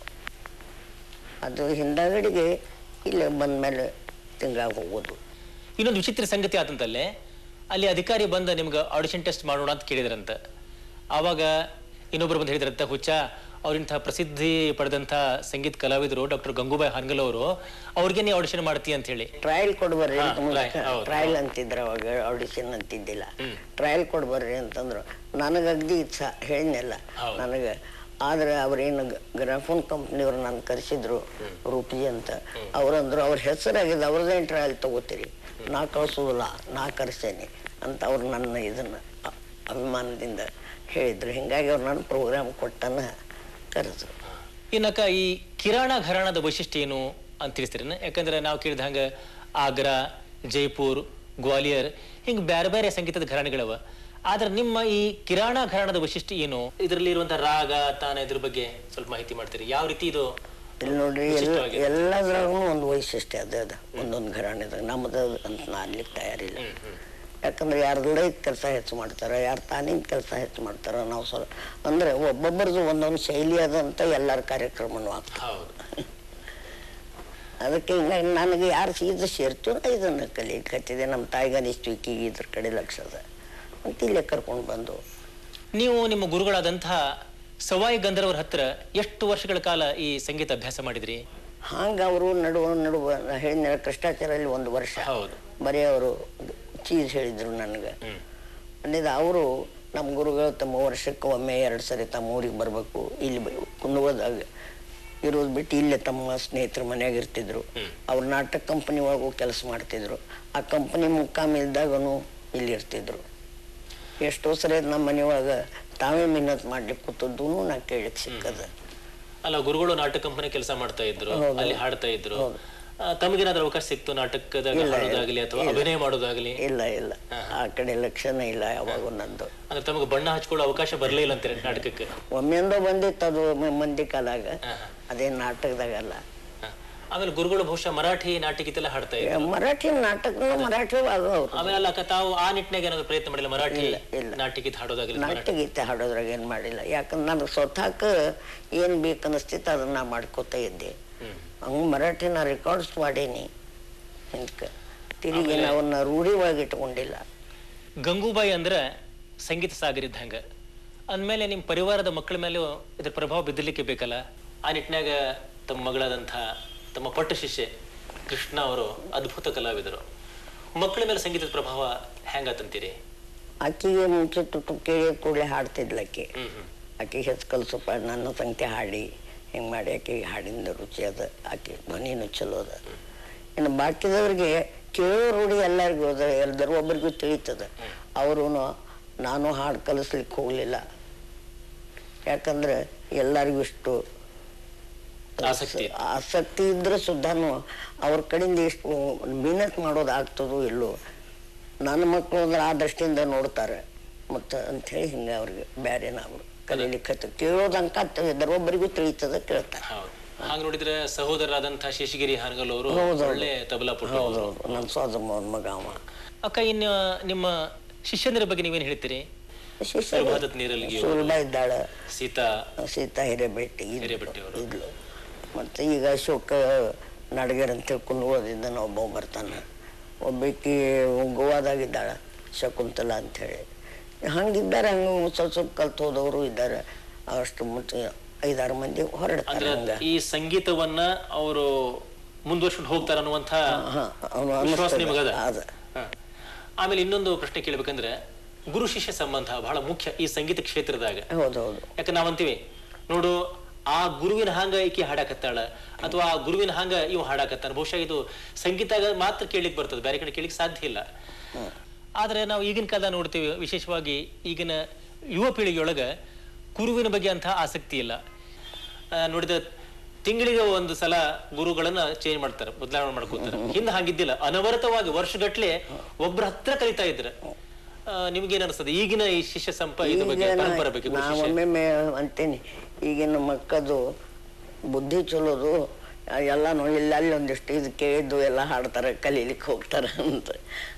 ಅದು ಹಿಂದಗಡೆಗೆ ಇಲ್ಲೇ ಬಂದ್ಮೇಲೆ ತಿಂಗಳಾಗ ಹೋಗೋದು ಇನ್ನೊಂದು ವಿಚಿತ್ರ ಸಂಗತಿ ಆದಂತಲ್ಲೇ ಅಲ್ಲಿ ಅಧಿಕಾರಿ ಬಂದ ನಿಮ್ಗೆ ಆಡಿಷನ್ ಟೆಸ್ಟ್ ಮಾಡೋಣ ಅಂತ ಕೇಳಿದ್ರಂತ ಆವಾಗ ಇನ್ನೊಬ್ರು ಬಂದು ಹೇಳಿದ್ರಂತ ಹುಚ್ಚ ಅವ್ರಿಂಥ ಪ್ರಸಿದ್ಧಿ ಪಡೆದಂಥ ಸಂಗೀತ ಕಲಾವಿದರು ಡಾಕ್ಟರ್ ಗಂಗೂಬಾಯಿ ಹಾನ್ಗಲ್ ಅವರು ಅವ್ರಿಗೆ ನೀವು ಆಡಿಷನ್ ಮಾಡ್ತೀಯ ಅಂತ ಹೇಳಿ ಟ್ರಯಲ್ ಕೊಡ್ಬರ್ರಿ ಹಾ, ಅಂತ ಮುಂಚೆ trial, ಹೌದು, ಟ್ರಯಲ್ ಅಂತಿದ್ರು ಅವಾಗ ಆಡಿಷನ್ ಅಂತಿದ್ದಿಲ್ಲ ಟ್ರಯಲ್ ಕೊಡ್ಬರ್ರಿ ಅಂತಂದ್ರು ನನಗೆ ಅಗ್ದಿ ಇಚ್ಛಾ ಹೇಳಿದ್ನೆಲ್ಲ ಹೌದು. ನನಗೆ ಆದ್ರೆ ಅವ್ರೇನು ಗ್ರಾಫೋನ್ ಕಂಪ್ನಿಯವ್ರು ನಾನು ಕರೆಸಿದ್ರು ರೂಪಿ ಅಂತ ಅವ್ರಂದ್ರು ಅವ್ರ ಹೆಸರಾಗಿದೆ ಅವ್ರದ್ದೇನು ಟ್ರಯಲ್ ತಗೋತೀರಿ ನಾ ಕಳ್ಸೋದಿಲ್ಲ ನಾ ಕರೆಸ್ತೇನೆ ಅಂತ ಅವ್ರು ನನ್ನ ಇದನ್ನ ಅ- ಅಭಿಮಾನದಿಂದ ಹೇಳಿದ್ರು ಹಿಂಗಾಗಿ ಅವ್ರು ನನ್ನ ಪ್ರೋಗ್ರಾಮ್ ಕೊಟ್ಟನ ಕರೆದ್ರು ಇನ್ನಕ್ಕ ಈ ಕಿರಾಣ ಘರಾಣದ ವೈಶಿಷ್ಟ್ಯ ಏನು ಅಂತ ತಿಳಿಸ್ತೀರೇನ ಯಾಕಂದ್ರೆ ನಾವು ಕೇಳಿದ ಹಂಗ ಆಗ್ರಾ ಜೈಪುರ್ ಗ್ವಾಲಿಯರ್ ಹಿಂಗ್ ಬೇರೆ ಬೇರೆ ಸಂಗೀತದ ಘರಾಣೆಗಳವ ಆದ್ರೆ ನಿಮ್ಮ ಈ ಕಿರಾಣ ಘರಾಣದ ವೈಶಿಷ್ಟ್ಯ ಏನು ಇದರಲ್ಲಿ ಇರುವಂತ ರಾಗ ತಾನ ಇದ್ರ ಬಗ್ಗೆ ಸ್ವಲ್ಪ ಮಾಹಿತಿ ಮಾಡ್ತೀರಿ ಯಾವ ರೀತಿ ಇದು ಇಲ್ಲಿ ನೋಡ್ರಿ ಎಲ್ಲ ವಿಶಿಷ್ಟವಾಗಿದೆ. ಎಲ್ಲದ್ರಾಗೂ ಒಂದು ವೈಶಿಷ್ಟ್ಯ ಅದ ಅದ ಒಂದೊಂದು ಘರಾಣೆದಾಗ ನಮ್ಮದು ಅಂತ ನಾ ಅನ್ಲಿಕ್ಕೆ ತಯಾರಿಲ್ಲ ಯಾಕಂದ್ರೆ ಯಾರ್ದಲ್ಲೇ ಕೆಲಸ ಹೆಚ್ಚು ಮಾಡ್ತಾರೆ ಯಾರು ತಾನಿನ ಕೆಲಸ ಹೆಚ್ಚು ಮಾಡ್ತಾರೆ ನಾವು ಸ್ವಲ್ಪ ಅಂದ್ರೆ ಒಬ್ಬೊಬ್ಬರದು ಒಂದೊಂದು ಶೈಲಿ ಅದಂತ ಎಲ್ಲರ ಕಾರ್ಯಕ್ರಮನೂ ಆಗ್ತದೆ ಹೌದು ಅದಕ್ಕೆ ಹಿಂಗಾಗಿ ನನಗೆ ಯಾರು ಇದು ಸೇರ್ತು ನಾ ಇದನ್ನು ಕಲಿಯಕತ್ತಿದೆ ನಮ್ಮ ತಾಯಿಗನಿಷ್ಟು ಈಕಿಗೆ ಇದ್ರ ಕಡೆ ಲಕ್ಷ ಅದ ಅಂತ ಇಲ್ಲೇ ಕರ್ಕೊಂಡು ಬಂದು ನೀವು ನಿಮ್ಮ ಗುರುಗಳಾದಂತಹ ಸವಾಯಿ ಗಂಧರ್ವರ ಹತ್ರ ಎಷ್ಟು ವರ್ಷಗಳ ಕಾಲ ಈ ಸಂಗೀತ ಅಭ್ಯಾಸ ಮಾಡಿದ್ರಿ ಹಂಗೆ ಅವರು ನಡುವ ನಡುವ ನಾ ಹೇಳಿದ ಕೃಷ್ಣಾಚಾರಲ್ಲಿ ಒಂದು ವರ್ಷ ಹೌದು ಬರೀ ಅವರು ಚೀಸ್ ಹೇಳಿದ್ರು ನನಗೆ ಅಂದಿದ್ದು ಅವರು ನಮ್ಮ ಗುರುಗಳು ತಮ್ಮ ವರ್ಷಕ್ಕೆ ಒಮ್ಮೆ ಎರಡು ಸರಿ ತಮ್ಮ ಊರಿಗೆ ಬರಬೇಕು ಇಲ್ಲಿ ಕುಂದುವದಾಗ ಇರೋದು ಬಿಟ್ಟು ಇಲ್ಲೇ ತಮ್ಮ ಸ್ನೇಹಿತರ ಮನ್ಯಾಗ ಇರ್ತಿದ್ರು ಅವ್ರ ನಾಟಕ ಕಂಪನಿ ಒಳಗೂ ಕೆಲಸ ಮಾಡ್ತಿದ್ರು ಆ ಕಂಪನಿ ಮುಕ್ಕಾಮ ಇದ್ದಾಗನು ಇಲ್ಲಿ ಇರ್ತಿದ್ರು ಎಷ್ಟೋ ಸರಿ ನಮ್ಮ ಮನೆಯೊಳಗ ತಾವೇ ಮಿನ್ನತ್ ಮಾಡ್ಲಿಕ್ಕೆ ಕೂತದ್ದು ನಾ ಕೇಳಕ್ ಸಿಕ್ಕದ ಅಲ್ಲ ಗುರುಗಳು ನಾಟಕ ಕಂಪನಿ ಕೆಲಸ ಮಾಡ್ತಾ ಇದ್ರು ಹೌದು. ಅಲ್ಲಿ ಹಾಡ್ತಾ ಇದ್ರು ಹೌದು. ಆ, ತಮಗೇನಾದ್ರೂ ಅವಕಾಶ ಸಿಕ್ತು ನಾಟಕದಾಗ ಇಲ್ಲ, ಹಾಡೋದಾಗ್ಲಿ ಅಥವಾ ಇಲ್ಲ. ಅಭಿನಯ ಮಾಡೋದಾಗ್ಲಿ ಇಲ್ಲ ಇಲ್ಲ ಆ ಕಡೆ ಲಕ್ಷಣ ಇಲ್ಲ ಯಾವಾಗೂ ನಂದು ಅಂದ್ರೆ ತಮಗೆ ಬಣ್ಣ ಹಚ್ಕೊಳ್ಳೋ ಅವಕಾಶ ಬರ್ಲೇ ಇಲ್ಲ ಅಂತೀರಿ ನಾಟಕಕ್ಕೆ ಒಮ್ಮೆಂದೋ ಬಂದಿತ್ತು ಅದು ಮ- ಮಂದಿ ಕಾಲಾಗ ಹಾ, ಹಾ. ಅದೇ ನಾಟಕದಾಗಲ್ಲ ಹ. ಆಮೇಲೆ ಗುರುಗಳು ಬಹುಶಃ ಮರಾಠಿ ನಾಟಕೀತೆಲ್ಲ ಹಾಡ್ತಾ ಇದ್ರು ಮರಾಠಿ ನಾಟಕನು ಮರಾಠಿ ಅದು ಅವ್ರು ಆಮೇಲೆ ಅಲ್ಲ ಅಕ್ಕ ತಾವು ಆ ನಿಟ್ಟಿನಾಗ ಏನಾದ್ರು ಪ್ರಯತ್ನ ಮಾಡಿಲ್ಲ ಮರಾಠಿ ಇಲ್ಲ, ಇಲ್ಲ. ನಾಟಕೀತೆ ಹಾಡೋದಾಗ್ಲಿ ನಾಟ್ಯ ಮರಾಠಿ ಗೀತೆ ಹಾಡೋದ್ರಾಗ ಏನು ಮಾಡಿಲ್ಲ ಯಾಕಂದ್ರೆ ನನಗೆ ಸ್ವತಃಕ ಏನು ಬೇಕನ್ನಿಸ್ತಿತ್ತು ಅದನ್ನ ನಾ ಮಾಡ್ಕೋತಾ ಇದ್ದೆ ಹ್ಮ್. ಹಂಗೆ ಮರಾಠಿ ನಾ ರೆಕಾರ್ಡ್ಸ್ ಮಾಡೀನಿ ಹಿಂಗೆ ತಿರುಗಿ ಅವನ್ನ ರೂಢಿ ಒಳಗೆ ಇಟ್ಕೊಂಡಿಲ್ಲ ಗಂಗೂಬಾಯಿ ಅಂದ್ರೆ ಸಂಗೀತ ಸಾಗರ ಇದ್ದಂಗ ಅಂದಮೇಲೆ ನಿಮ್ಮ ಪರಿವಾರದ ಮಕ್ಕಳ ಮೇಲೂ ಇದ್ರ ಪ್ರಭಾವ ಬಿದ್ದಿರ್ಲಿಕ್ಕೆ ಬೇಕಲ್ಲ ಆ ನಿಟ್ಟಿನಾಗ ತಮ್ಮ ಮಗಳಾದಂಥ ತಮ್ಮ ಪಟ್ಟ ಶಿಷ್ಯೆ ಕೃಷ್ಣ ಅವರು ಅದ್ಭುತ ಕಲಾವಿದರು ಮಕ್ಕಳ ಮೇಲೆ ಸಂಗೀತದ ಪ್ರಭಾವ ಹೆಂಗಾತಂತೀರಿ ಆಕಿಗೆ ಮುಂಚೆ ತುಟ್ಟು ಕೇಳಿ ಕೂಡಲೇ ಹಾಡ್ತಿದ್ಲು ಆಕೆ ಹ್ಮ್ ಹ್ಮ್ ಆಕೆ ಹೆಚ್ಚು ಕಲ್ಸಪ್ಪ ನನ್ನ ಸಂಖ್ಯೆ ಹಾಡಿ ಹಿಂಗೆ ಮಾಡಿ ಆಕೆಗೆ ಹಾಡಿಂದ ರುಚಿ ಅದ ಆಕೆ ಧ್ವನಿನೂ ಚಲೋ ಅದ ಇನ್ನು ಬಾಕಿದವ್ರಿಗೆ ಕೇಳೋ ರೂಢಿ ಎಲ್ಲರಿಗೂ ಅದ ಎಲ್ಲರೂ ಒಬ್ಬರಿಗೂ ತಿಳಿತದ ಅವರು ನಾನು ಹಾಡು ಕಲಿಸ್ಲಿಕ್ಕೆ ಹೋಗಲಿಲ್ಲ ಯಾಕಂದ್ರೆ ಎಲ್ಲರಿಗೂ ಇಷ್ಟು ಆಸಕ್ತಿ ಇತ್ತು. ಆಸಕ್ತಿ ಇದ್ರೆ ಸುದ್ದಾನು ಅವ್ರ ಕಡೆಯಿಂದ ಎಷ್ಟು ಮಿನತ್ ಮಾಡೋದು ಆಗ್ತದೋ ಇಲ್ಲೋ ನನ್ನ ಮಕ್ಕಳು ಅಂದ್ರೆ ಆ ದೃಷ್ಟಿಯಿಂದ ನೋಡ್ತಾರೆ ಮತ್ತು ಅಂಥೇಳಿ ಹಿಂಗೆ ಅವ್ರಿಗೆ ಬೇರೆ ನಾವು ಕಲೀಲಿಕ್ಕೆ ಕೇಳೋದಂಕ ಒಬ್ಬರಿಗೂ ತಿಳಿತದ ಕೇಳ್ತಾರೆ ಹೌದು ಹಾಗೆ ನೋಡಿದ್ರೆ ಸಹೋದರರಾದಂಥ ಶೇಷಗಿರಿ ಹಾನಗಲ್ ಅವರು ಹೌದು. ಒಳ್ಳೆ ತಬಲಾ ಪುಟ್ಟ ಹೌದೌದು ನನ್ನ ಸ್ವಾದಮ್ಮ ಅವ್ನ ಮಗ ಅವ ಅಕ್ಕ ಇನ್ನು ನಿಮ್ಮ ಶಿಷ್ಯಂದ್ರ ಬಗ್ಗೆ ನೀವೇನು ಹೇಳ್ತೀರಿ ಸುಲಭಾದತ್ ನೀರಲ್ಲಿಗೆ ಸುಲಭ ಇದ್ದಾಳೆ ಸೀತಾ ಸೀತಾ ಹಿರೇಬೆಟ್ಟಿ ಇದ್ಲು. ಹಿರೇಬೆಟ್ಟಿ ಅವರು. ಇದ್ಲು ಮತ್ತು ಈಗ ಅಶೋಕ ನಾಡಗೇರ್ ಅಂತ ತಿಳ್ಕೊಂಡು ಓದಿದ್ದಾನೆ ಒಬ್ಬ ಬರ್ತಾನೆ ಒಬ್ಬಾಕಿ ಗೋವಾದಾಗಿದ್ದಾಳೆ ಶಕುಂತಲ ಅಂಥೇಳಿ ಹಂಗಿದ್ದಾರೆ ಹಂಗೆ ಸ್ವಲ್ಪ ಸ್ವಲ್ಪ ಕಲ್ತು ಹೋದವರು ಇದ್ದಾರೆ ಅಷ್ಟು ಮತ್ತು ಐದಾರು ಮಂದಿ ಹೊರಡ್ತಾರೆ ಅಂದ್ರೆ ಹಂಗೆ ಈ ಸಂಗೀತವನ್ನ ಅವರು ಮುಂದುವರ್ಸ್ಕೊಂಡು ಹೋಗ್ತಾರ ಅನ್ನುವಂಥ ಹಾ, ಅವ್ನು ವಿಶ್ವಾಸ ಅನ್ನಿಸ್ತದೆ. ನಿಮಗದ ಅದ. ಹ. ಆಮೇಲೆ ಇನ್ನೊಂದು ಪ್ರಶ್ನೆ ಕೇಳ್ಬೇಕಂದ್ರೆ ಗುರು ಶಿಷ್ಯ ಸಂಬಂಧ ಬಹಳ ಮುಖ್ಯ ಈ ಸಂಗೀತ ಕ್ಷೇತ್ರದಾಗ ಹೌದು ಹೌದು ಯಾಕೆ ನಾವಂತೀವಿ ನೋಡು ಆ ಗುರುವಿನ ಹಾಂಗ ಈಕಿ ಹಾಡಾಕತ್ತಾಳ ಅಥವಾ ಆ ಗುರುವಿನ ಹಾಂಗ ಇವ್ ಹಾಡಾಕತ್ತಾನ ಬಹುಶಃ ಇದು ಸಂಗೀತ ಮಾತ್ರ ಕೇಳಿಕ್ ಬರ್ತದೆ ಬೇರೆ ಕಡೆ ಕೇಳಿಕ್ ಸಾಧ್ಯ ಇಲ್ಲ ಆದ್ರೆ ನಾವು ಈಗಿನ ಕಾಲ ನೋಡ್ತೀವಿ ವಿಶೇಷವಾಗಿ ಈಗಿನ ಯುವ ಪೀಳಿಗೆಯೊಳಗ ಗುರುವಿನ ಬಗ್ಗೆ ಅಂತ ಆಸಕ್ತಿ ಇಲ್ಲ ಆ, ನೋಡಿದ ತಿಂಗಳಿಗೆ ಒಂದು ಸಲ ಗುರುಗಳನ್ನ ಚೇಂಜ್ ಮಾಡ್ತಾರೆ ಬದಲಾವಣೆ ಮಾಡ್ಕೊತಾರೆ ಹಿಂದೆ ಹಾಗಿದ್ದಿಲ್ಲ ಅನವರತವಾಗಿ ವರ್ಷಗಟ್ಲೆ ಒಬ್ರ ಹತ್ರ ಕಲಿತಾ ಇದ್ರ ನಿಮ್ಗೇನ್ ಅನಿಸ್ತದೆ ಈಗಿನ ಈ ಶಿಷ್ಯ ಸಂಪ ಇದ್ರ ಬಗ್ಗೆ ಈಗ ಪರಂಪರೆ ಬಗ್ಗೆ ಗುರು ನಾ ಶಿಷ್ಯ ಒಮ್ಮೊಮ್ಮೆ ಅಂತೀನಿ ಈಗಿನ ಮಕ್ಕಳು ಬುದ್ಧಿ ಚಲೋದು ಎಲ್ಲಾನು ಇಲ್ಲಿ ಅಲ್ಲಿ ಒಂದಿಷ್ಟು ಇದು ಕೇಳಿದ್ದು ಎಲ್ಲ ಹಾಡ್ತಾರೆ ಕಲೀಲಿಕ್ಕೆ ಹೋಗ್ತಾರೆ ಅಂತ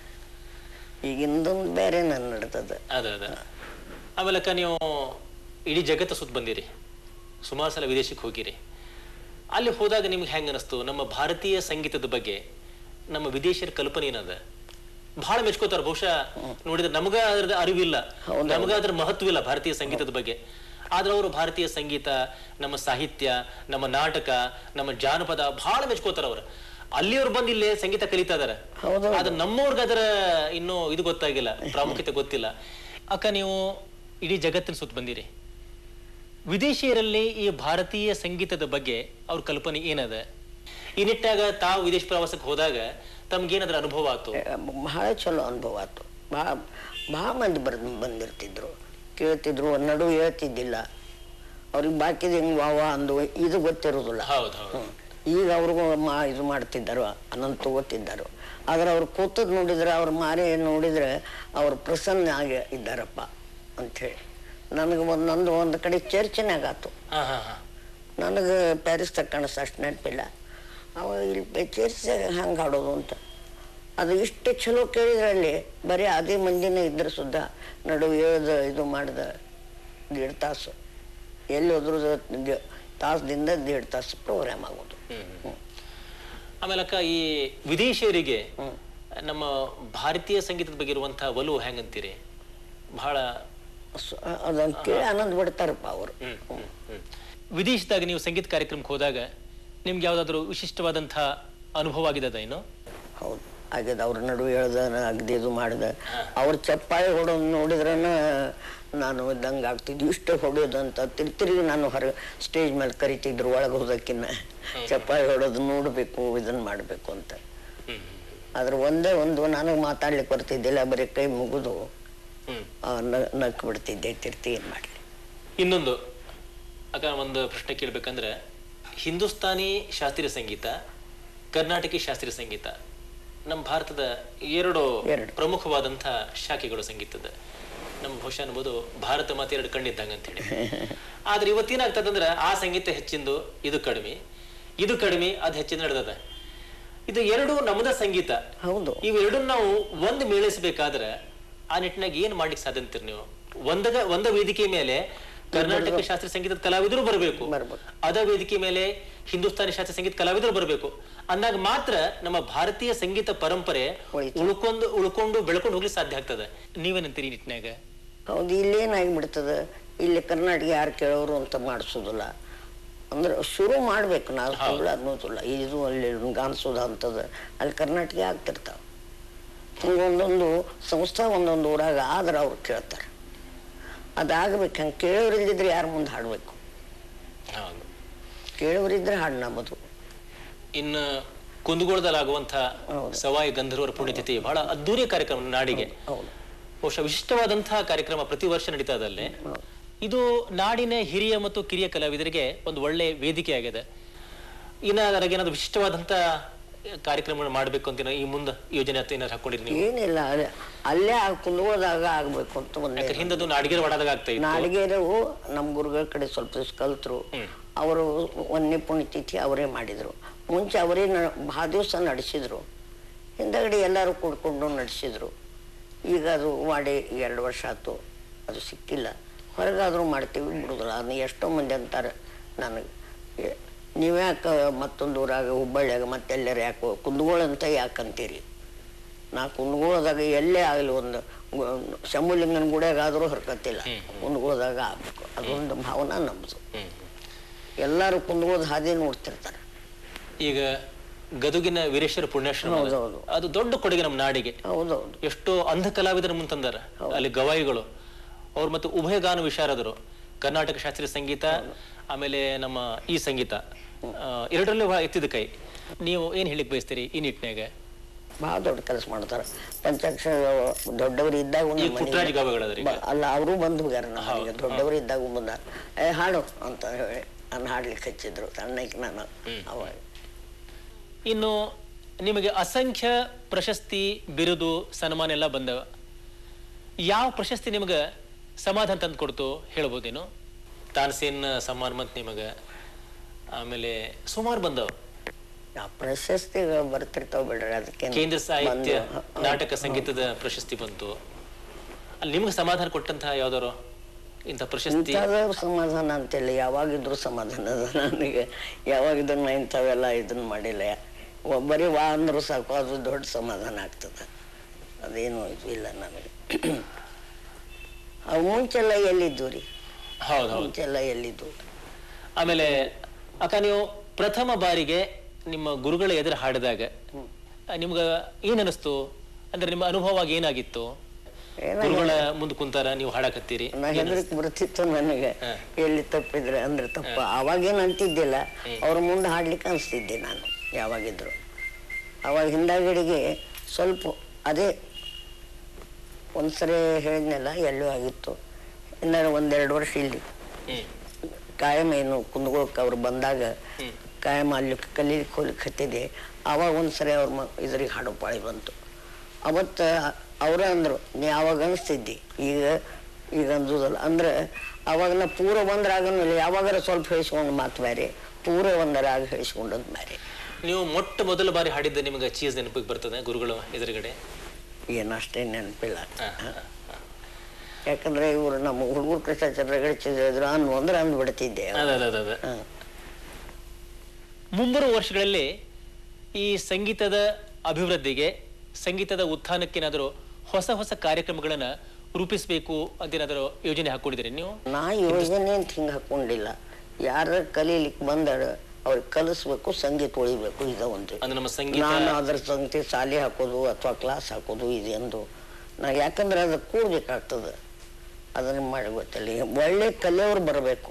ಈಗಿಂದೊಂದು ಬೇರೆ ನನ್ನ ನಡ್ತದ ಅದ ಅದ ಆಮೇಲೆ ಅಕ್ಕ ನೀವು ಇಡೀ ಜಗತ್ತ ಸುತ್ತ ಬಂದಿರಿ ಸುಮಾರು ಸಲ ವಿದೇಶಕ್ಕೆ ಹೋಗಿರಿ ಅಲ್ಲಿ ಹೋದಾಗ ನಿಮ್ಗೆ ಹೆಂಗ ಅನಿಸ್ತು ನಮ್ಮ ಭಾರತೀಯ ಸಂಗೀತದ ಬಗ್ಗೆ ನಮ್ಮ ವಿದೇಶಿಯರ ಕಲ್ಪನೆ ಏನದ ಬಹಳ ಮೆಚ್ಕೋತಾರ ಬಹುಶಃ ನೋಡಿದ್ರೆ ನಮಗ ಅದ್ರದ ಅರಿವಿಲ್ಲ ನಮಗ ಅದ್ರ ಮಹತ್ವ ಇಲ್ಲ ಭಾರತೀಯ ಸಂಗೀತದ ಬಗ್ಗೆ ಆದ್ರೆ ಅವರು ಭಾರತೀಯ ಸಂಗೀತ ನಮ್ಮ ಸಾಹಿತ್ಯ ನಮ್ಮ ನಾಟಕ ನಮ್ಮ ಜಾನಪದ ಬಹಳ ಮೆಚ್ಕೋತಾರ ಅವ್ರು ಅಲ್ಲಿಯವ್ರು ಬಂದು ಇಲ್ಲೇ ಸಂಗೀತ ಕಲಿತಾ ಇದಾರೆ ಹೌದೌದು. ಆದ್ರೆ ನಮ್ಮವ್ರಿಗೆ ಅದರ ಇನ್ನೂ ಇದು ಗೊತ್ತಾಗಿಲ್ಲ ಪ್ರಾಮುಖ್ಯತೆ ಗೊತ್ತಿಲ್ಲ ಅಕ್ಕ ನೀವು ಇಡೀ ಜಗತ್ತಿನ ಸುತ್ತ ಬಂದಿರಿ ವಿದೇಶಿಯರಲ್ಲಿ ಈ ಭಾರತೀಯ ಸಂಗೀತದ ಬಗ್ಗೆ ಅವ್ರ ಕಲ್ಪನೆ ಏನದ ಈ ನಿಟ್ಟಾಗ ತಾವು ವಿದೇಶ ಪ್ರವಾಸಕ್ಕೆ ಹೋದಾಗ ತಮ್ಗೇನಾದ್ರ ಅನುಭವ ಆಯ್ತು ಬಹಳ ಚಲೋ ಅನುಭವ ಆಯ್ತು ಭಾಳ ಭಾಳ ಮಂದಿ ಬರ್ ಬಂದಿರ್ತಿದ್ರು ಕೇಳ್ತಿದ್ರು ನಡು ಹೇಳ್ತಿದ್ದಿಲ್ಲ ಅವ್ರಿಗೆ ಬಾಕಿದ ಹೆಂಗ್ ವಾವ ಅಂದು ಇದು ಗೊತ್ತಿರೋದಿಲ್ಲ ಹೌದು ಹೌದು ಹ್ಮ್. ಈಗ ಅವ್ರಿಗೂ ಮಾ ಇದು ಮಾಡ್ತಿದ್ದಾರೋ ಅನಂತ ತಗೋತಿದ್ದಾರೋ ಆದ್ರೆ ಅವ್ರು ಕೂತದ್ ನೋಡಿದ್ರೆ ಅವ್ರ ಮಾರಿ ನೋಡಿದ್ರೆ ಅವ್ರು ಪ್ರಸನ್ನ ಆಗಿ ಇದ್ದಾರಪ್ಪ ಅಂಥೇಳಿ ನನಗೆ ಒಂದೊಂದು ಒಂದು ಕಡೆ ಚರ್ಚೆನಾಗ ಆತು ಹಾ ಹಾ ಹಾ ನನಗೆ ಪ್ಯಾರಿಸ್ ಕಾಣಿಸ್ ಅಷ್ಟು ನೆನಪಿಲ್ಲ ಅವ ಇಲ್ಲಿ ಚರ್ಚೆ ಹಂಗೆ ಹಾಡೋದು ಅಂತ ಅದು ಇಷ್ಟು ಚಲೋ ಕೇಳಿದ್ರಲ್ಲಿ ಬರೀ ಅದೇ ಮಂದಿನೇ ಇದ್ರೆ ಸುದ್ದ ನಡು ಏಳ್ದ ಇದು ಮಾಡ್ದ ದೇಡ್ ತಾಸು ಎಲ್ಲಿ ಹೋದ್ರು ತಾಸದಿಂದ ದೇಡ್ ತಾಸು ಪ್ರೋಗ್ರಾಮ್ ಆಗೋದು ಹ್ಮ್. ಆಮೇಲೆ ಅಕ್ಕ ಈ ವಿದೇಶಿಯರಿಗೆ ನಮ್ಮ ಭಾರತೀಯ ಸಂಗೀತದ ಬಗ್ಗೆ ಇರುವಂತಹ ಒಲವು ಹೆಂಗಂತೀರಿ ಬಹಳ ಸ- ಅದನ್ನ ಕೇಳಿ ಆನಂದ ಬಿಡ್ತಾರಪ್ಪ ಅವರು ವಿದೇಶದಾಗ ನೀವು ಸಂಗೀತ ಕಾರ್ಯಕ್ರಮಕ್ಕೆ ಹೋದಾಗ ನಿಮ್ಗೆ ಯಾವ್ದಾದ್ರು ವಿಶಿಷ್ಟವಾದಂತಹ ಅನುಭವ ಆಗಿದೆ ಏನು ಹೌದು ಆಗ್ಯದ ಅವ್ರ ನಡುವೆ ಹೇಳ್ದ ಅಗ್ದಿ ಇದು ಮಾಡ್ದ ಅವ್ರ ಚಪ್ಪಾಳೆ ಹೊಡೋದು ನೋಡಿದ್ರನ ನಾನು ಇದ್ದಂಗೆ ಆಗ್ತಿದ್ವಿ ಇಷ್ಟೇ ಹೊಡೆಯೋದಂತ ತಿರ್ಗಿ ತಿರ್ಗಿ ನಾನು ಹೊರ ಸ್ಟೇಜ್ ಮೇಲೆ ಕರಿತಿದ್ರು ಒಳಗೆ ಹೋದಕ್ಕಿನ್ನ ಚಪ್ಪಾಳೆ ಹೊಡೋದು ನೋಡಬೇಕು ಇದನ್ನ ಮಾಡಬೇಕು ಅಂತ ಆದ್ರೆ ಒಂದೇ ಒಂದು ನನಗೆ ಮಾತಾಡ್ಲಿಕ್ಕೆ ಬರ್ತಿದ್ದಿಲ್ಲ ಬರೀ ಕೈ ಮುಗಿದು ಹ್ಮ್ ನಕ್ ಬಿಡ್ತಿದ್ದೆ ತಿರ್ತಿ ಏನು ಮಾಡಲಿ ಇನ್ನೊಂದು ಅಕ್ಕ ಒಂದು ಪ್ರಶ್ನೆ ಕೇಳ್ಬೇಕಂದ್ರೆ ಹಿಂದೂಸ್ತಾನಿ ಶಾಸ್ತ್ರೀಯ ಸಂಗೀತ ಕರ್ನಾಟಕಿ ಶಾಸ್ತ್ರೀಯ ಸಂಗೀತ ನಮ್ಮ ಭಾರತದ ಎರಡು ಎರಡು. ಪ್ರಮುಖವಾದಂತಹ ಶಾಖೆಗಳು ಸಂಗೀತದ ನಮ್ಮ ಬಹುಶಃ ಅನ್ಬೋದು ಭಾರತ ಮಾತು ಎರಡು ಕಣ್ಣಿದ್ದಂಗೆ ಅಂತ ಹೇಳಿ ಆದ್ರೆ ಇವತ್ತೇನಾಗ್ತದಂದ್ರೆ ಆ ಸಂಗೀತ ಹೆಚ್ಚಿಂದು ಇದು ಕಡಿಮೆ ಇದು ಕಡಿಮೆ ಅದು ಹೆಚ್ಚಿನ ನಡೆದದ ಇದು ಎರಡು ನಮ್ಮದ ಸಂಗೀತ ಹೌದು ಇವೆರಡನ್ನ ನಾವು ಒಂದ್ ಮೇಳಿಸಬೇಕಾದ್ರೆ ಆ ನಿಟ್ಟಿನಾಗ ಏನ್ ಮಾಡ್ಲಿಕ್ಕೆ ಸಾಧ್ಯ ಅಂತೀರಿ ನೀವು ಒಂದಗ ಒಂದ ವೇದಿಕೆ ಮೇಲೆ ಕರ್ನಾಟಕ ಶಾಸ್ತ್ರೀಯ ಸಂಗೀತದ ಕಲಾವಿದರು ಬರಬೇಕು ಬರ್ಬೇಕು. ಅದ ವೇದಿಕೆ ಮೇಲೆ ಹಿಂದೂಸ್ತಾನಿ ಶಾಸ್ತ್ರೀಯ ಸಂಗೀತ ಕಲಾವಿದರು ಬರಬೇಕು ಅಂದಾಗ ಮಾತ್ರ ನಮ್ಮ ಭಾರತೀಯ ಸಂಗೀತ ಪರಂಪರೆ ಉಳಿತು. ಉಳ್ಕೊಂಡು ಉಳ್ಕೊಂಡು ಬೆಳ್ಕೊಂಡು ಹೋಗ್ಲಿಕ್ಕೆ ಸಾಧ್ಯ ಆಗ್ತದೆ ನೀವೇನಂತೀರಿ ಈ ನಿಟ್ಟಿನಾಗ ಹೌದು ಇಲ್ಲೇನಾಗಿಬಿಡ್ತದೆ ಇಲ್ಲಿ ಕರ್ನಾಟಕ ಯಾರು ಕೇಳೋರು ಅಂತ ಮಾಡಿಸೋದಿಲ್ಲ ಅಂದ್ರೆ ಶುರು ಮಾಡ್ಬೇಕು ನಾವು ಸುಳ್ಳು ಅನ್ನೋದಿಲ್ಲ ಇದು ಅಲ್ಲಿ ಗಾನ್ಸೋದು ಅಂತದ ಅಲ್ಲಿ ಕರ್ನಾಟಕ ಆಗ್ತಿರ್ತಾವ ಹಿಂಗೆ ಒಂದೊಂದು ಸಂಸ್ಥೆ ಒಂದೊಂದು ಊರಾಗ ಆದ್ರೆ ಅವ್ರು ಕೇಳ್ತಾರೆ ಅದಾಗಬೇಕು ಹಂಗೆ ಕೇಳೋರಿಲ್ದಿದ್ರೆ ಯಾರ ಮುಂದೆ ಹಾಡಬೇಕು ಹೌದು ಕೇಳೋರಿದ್ರೆ ಹಾಡು ನಂಬೋದು ಇನ್ನು ಕುಂದಗೋಳದಲ್ಲಿ ಆಗುವಂತ ಹೌದು. ಸವಾಯಿ ಗಂಧರ್ವರ ಪುಣ್ಯತಿಥಿ ಬಹಳ ಅದ್ದೂರಿಯ ಕಾರ್ಯಕ್ರಮ ನಾಡಿಗೆ ಹೌದು ಬಹುಶಃ ವಿಶಿಷ್ಟವಾದಂತಹ ಕಾರ್ಯಕ್ರಮ ಪ್ರತಿ ವರ್ಷ ನಡೀತಾ ಇದೆ ಇದು ನಾಡಿನ ಹಿರಿಯ ಮತ್ತು ಕಿರಿಯ ಕಲಾವಿದರಿಗೆ ಒಂದು ಒಳ್ಳೆ ವೇದಿಕೆ ಆಗಿದೆ ಇನ್ನ ಅದರಾಗ ಏನಾದ್ರು ವಿಶಿಷ್ಟವಾದಂತ ಕಾರ್ಯಕ್ರಮ ಮಾಡ್ಬೇಕು ಅಂತ ಈ ಮುಂದೆ ಯೋಜನೆ ಅಂತ ಏನಾದ್ರು ಹಾಕೊಂಡಿರಿ ನೀವು ಏನಿಲ್ಲ ಅಲ್ಲೇ ಅಲ್ಲೇ ಆ ಕುಂದಗೋಳದಾಗ ಆಗ್ಬೇಕು ಅಂತ ಒಂದೇ ಯಾಕಂದ್ರೆ ಹಿಂದದು ನಾಡಿಗೆರ ವಾಡಾದಾಗ ಆಗ್ತಾ ಇತ್ತು ನಾಡಿಗೆರವು ನಮ್ಮ ಗುರುಗಳ ಕಡೆ ಸ್ವಲ್ಪ ದಿವ್ಸ ಕಲ್ತರು ಅವರು ಒಂದನೇ ಪುಣ್ಯತಿಥಿ ಅವರೇ ಮಾಡಿದ್ರು ಮುಂಚೆ ಅವರೇ ನ- ಬಹಳ ದಿವಸ ನಡೆಸಿದ್ರು ಹಿಂದಗಡೆ ಎಲ್ಲರೂ ಕೂಡ್ಕೊಂಡು ನಡೆಸಿದ್ರು ಈಗ ಅದು ಮಾಡಿ ಎರಡು ವರ್ಷ ಆಯ್ತು ಅದು ಸಿಕ್ಕಿಲ್ಲ ಹೊರಗಾದ್ರೂ ಮಾಡ್ತೀವಿ ಬಿಡುದಿಲ್ಲ ಅದನ್ನ ಎಷ್ಟೋ ಮಂದಿ ಅಂತಾರೆ ನನಗೆ ಏ, ನೀವ್ಯಾಕೆ ಮತ್ತೊಂದು ಊರಾಗ ಹುಬ್ಬಳ್ಳಿಯಾಗ ಮತ್ತೆಲ್ಲರ ಯಾಕೆ ಕುಂದಗೋಳಂತ ಯಾಕಂತೀರಿ ನಾ ಕುಂದಗೋಳದಾಗ ಎಲ್ಲೇ ಆಗಲಿ ಒಂದು ಶಂಭುಲಿಂಗನ ಗುಡಿಯಾಗ ಆದರೂ ಹರ್ಕತ್ತಿಲ್ಲ ಕುಂದಗೋಳದಾಗ ಆಗ್ಬೇಕು ಅದೊಂದು ಭಾವನಾ ನಮ್ದು ಹ್ಮ್. ಎಲ್ಲರೂ ಕುಂದಗೋಳದ ಹಾದಿ ನೋಡ್ತಿರ್ತಾರೆ ಈಗ ಗದುಗಿನ ವೀರೇಶ್ವರ ಪುಣ್ಯಾಶ್ರಮ ಅದ. ಹೌದೌದು. ಅದು ದೊಡ್ಡ ಕೊಡುಗೆ ನಮ್ಮ ನಾಡಿಗೆ ಹೌದೌದು ಎಷ್ಟೋ ಅಂಧ ಕಲಾವಿದರ ಮುಂತಂದಾರ ಅಲ್ಲಿ ಗವಾಯಿಗಳು ಅವ್ರು ಮತ್ತು ಉಭಯಗಾನ ವಿಶಾರದರು ಕರ್ನಾಟಕ ಶಾಸ್ತ್ರೀಯ ಸಂಗೀತ ಆಮೇಲೆ ನಮ್ಮ ಈ ಸಂಗೀತ ಆ, ಎರಡರಲ್ಲೂ ಬಹಳ ಎತ್ತಿದ ಕೈ ನೀವು ಏನ್ ಹೇಳಿಕ್ ಬಯಸ್ತೀರಿ ಈ ನಿಟ್ಟಿನಾಗ ಭಾಳ ದೊಡ್ಡ ಕೆಲಸ ಮಾಡ್ತಾರೆ ಪಂಚಾಕ್ಷರ ದೊಡ್ಡವರು ಇದ್ದಾಗ ಒಂದು ಈ ಪುಟ್ಟರಾಜ ಗವಾಯಿಗಳದ್ರಿ ಈಗ. ಬ- ಅಲ್ಲ ಅವರು ಬಂದು ಹೋಗ್ಯಾರ ನಮ್ಮನೆಗೆ ದೊಡ್ಡವರು ಇದ್ದಾಗ ಬಂದ ಏ ಹಾಡು ಅಂತ ಹೇಳಿ ನಾನು ಹಾಡ್ಲಿಕ್ಕೆ ಹಚ್ಚಿದ್ರು ಸಣ್ಣಕ್ಕೆ ನಾನು ಅವಾಗ ಇನ್ನು ನಿಮಗೆ ಅಸಂಖ್ಯ ಪ್ರಶಸ್ತಿ ಬಿರುದು ಸನ್ಮಾನ ಎಲ್ಲ ಬಂದವ ಯಾವ ಪ್ರಶಸ್ತಿ ನಿಮಗೆ ಸಮಾಧಾನ ತಂದು ಕೊಡ್ತು ಹೇಳ್ಬೋದೇನು ತಾನ್ಸೇನ್ ಸಮ್ಮಾನ ಬಂತು ನಿಮಗೆ ಆಮೇಲೆ ಸುಮಾರು ಬಂದವ ಆ ಪ್ರಶಸ್ತಿಗಳು ಬರ್ತಿರ್ತಾವ ಬಿಡ್ರಿ ಅದಕ್ಕೆ ಕೇಂದ್ರ ಸಾಹಿತ್ಯ ನಾಟಕ ಸಂಗೀತದ ಪ್ರಶಸ್ತಿ ಬಂತು ಅಲ್ಲಿ ನಿಮ್ಗೆ ಸಮಾಧಾನ ಕೊಟ್ಟಂತಹ ಯಾವ್ದಾರು ಇಂಥ ಪ್ರಶಸ್ತಿ ಇಂಥದ ಸಮಾಧಾನ ಅಂತಿಲ್ಲ ಯಾವಾಗಿದ್ರು ಸಮಾಧಾನ ಅದ ನನಗೆ ಯಾವಾಗಿದ್ರು ನಾ ಇಂಥವೆಲ್ಲ ಇದನ್ನ ಮಾಡಿಲ್ಲ ಒಬ್ಬರೇ ವಾ ಅಂದ್ರು ಸಾಕು ಅದು ದೊಡ್ಡ ಸಮಾಧಾನ ಆಗ್ತದೆ ಅದೇನು ಇದು ಇಲ್ಲ ನನಗೆ ಅವು ಮುಂಚೆಲ್ಲ ಎಲ್ಲಿದ್ದು ರೀ ಹೌದು ಹೌದು ಮುಂಚೆಲ್ಲ ಎಲ್ಲಿದ್ದು ಆಮೇಲೆ ಅಕ್ಕ ನೀವು ಪ್ರಥಮ ಬಾರಿಗೆ ನಿಮ್ಮ ಗುರುಗಳ ಎದುರು ಹಾಡಿದಾಗ ನಿಮ್ಗ ಏನ್ ಅನಿಸ್ತು ಅಂದ್ರೆ ನಿಮ್ಮ ಅನುಭವ ಏನಾಗಿತ್ತು ಏನೋ ಗುರುಗಳ ಮುಂದೆ ಕುಂತಾರ ನೀವು ಹಾಡಕತ್ತೀರಿ ನಾ ಹೆದರಿಕೆ ಬರ್ತಿತ್ತು ನನಗೆ ಎಲ್ಲಿ ತಪ್ಪಿದ್ರೆ ಅಂದ್ರೆ ತಪ್ಪ ಅವಾಗೇನು ಅಂತಿದ್ದಿಲ್ಲ ಅವ್ರ ಮುಂದೆ ಹಾಡ್ಲಿಕ್ಕೆ ಅನಿಸ್ತಿದ್ದೆ ನಾನು ಯಾವಾಗಿದ್ರು ಅವಾಗ ಹಿಂದಾಗಡಿಗೆ ಸ್ವಲ್ಪ ಅದೇ ಒಂದ್ಸರಿ ಹೇಳಿದ್ನೆಲ್ಲ ಎಲ್ಲೂ ಆಗಿತ್ತು ಇನ್ನು ಒಂದೆರಡು ವರ್ಷ ಇಲ್ಲಿ ಹ್ಮ್ ಕಾಯಂ ಏನು ಕುಂದಗೋಳಕ್ಕೆ ಅವ್ರು ಬಂದಾಗ ಕಾಯಂ ಅಲ್ಲಿ ಕಲೀಲಿಕ್ಕೆ ಹೋಗ್ಲಿಕ್ಕೆ ಹತ್ತಿದೆ ಆವಾಗ ಒಂದ್ಸರಿ ಅವ್ರ ಮ ಇದ್ರಿಗೆ ಹಾಡೋ ಪಾಳಿ ಬಂತು ಅವತ್ತು ಅವ್ರ ಅಂದ್ರು ನೀ ಅವಾಗ ಅನಿಸ್ತಿದ್ದಿ ಈಗ ಈಗ ಅಂಜುದಲ್ಲ ಅಂದ್ರೆ ಅವಾಗ ನಾ ಪೂರ ಒಂದರಾಗನೂ ಇಲ್ಲ ಯಾವಾಗಾರ ಸ್ವಲ್ಪ ಹೇಳಿಸ್ಕೊಂಡು ಮಾತು ಬೇರೆ ಪೂರ ಒಂದರಾಗ ಹೇಳಿಸ್ಕೊಂಡದ್ದು ಬೇರೆ ನೀವು ಮೊಟ್ಟ ಮೊದಲ ಬಾರಿ ಹಾಡಿದ್ದ ನಿಮಗೆ ಚೀಸ್ ನೆನಪಿಗೆ ಬರ್ತದೆ ಗುರುಗಳು ಎದುರುಗಡೆ ಏನಷ್ಟೇ ನೆನಪಿಲ್ಲ ಹಾ, ಹಾ, ಯಾಕಂದ್ರೆ ಇವರು ನಮ್ಮ ಹುಡುಗರು ಕೃಷ್ಣಾಚಾರ್ಯಗಳು ಚಿದ್ರು ಅನ್ನು ಅಂದ್ರೆ ಅಂದ್ಬಿಡ್ತಿದ್ದೆ ಅದ ಅದ ಅದ, ಅದ ಹಾ. ಮುಂಬರುವ ವರ್ಷಗಳಲ್ಲಿ ಈ ಸಂಗೀತದ ಅಭಿವೃದ್ಧಿಗೆ ಸಂಗೀತದ ಉತ್ಥಾನಕ್ಕೇನಾದರೂ ಹೊಸ ಹೊಸ ಕಾರ್ಯಕ್ರಮಗಳನ್ನ ರೂಪಿಸಬೇಕು ಅಂತ ಏನಾದರೂ ಯೋಜನೆ ಹಾಕೊಂಡಿದ್ದೀರಿ ನೀವು ನಾ ಯೋಜನೆ ಅಂತ ಹಿಂಗೆ ಹಾಕೊಂಡಿಲ್ಲ ಯಾರ ಕಲೀಲಿಕ್ಕೆ ಬಂದಾರ ಅವ್ರಿಗೆ ಕಲಿಸ್ಬೇಕು ಸಂಗೀತ ಉಳಿಬೇಕು ಇದ ಒಂದು ಅಂದ್ರೆ ನಮ್ಮ ಸಂಗೀತ ನಾನು ಅದ್ರ ಸಂಗತಿ ಶಾಲೆ ಹಾಕೋದು ಅಥವಾ ಕ್ಲಾಸ್ ಹಾಕೋದು ಇದೆಂದು ನಾ ಯಾಕಂದ್ರೆ ಅದು ಕೂಡ್ಬೇಕಾಗ್ತದೆ ಅದನ್ನ ಮಾಡಿ ಗೊತ್ತಿಲ್ಲ ಈಗ ಒಳ್ಳೆ ಕಲಿಯೋರು ಬರಬೇಕು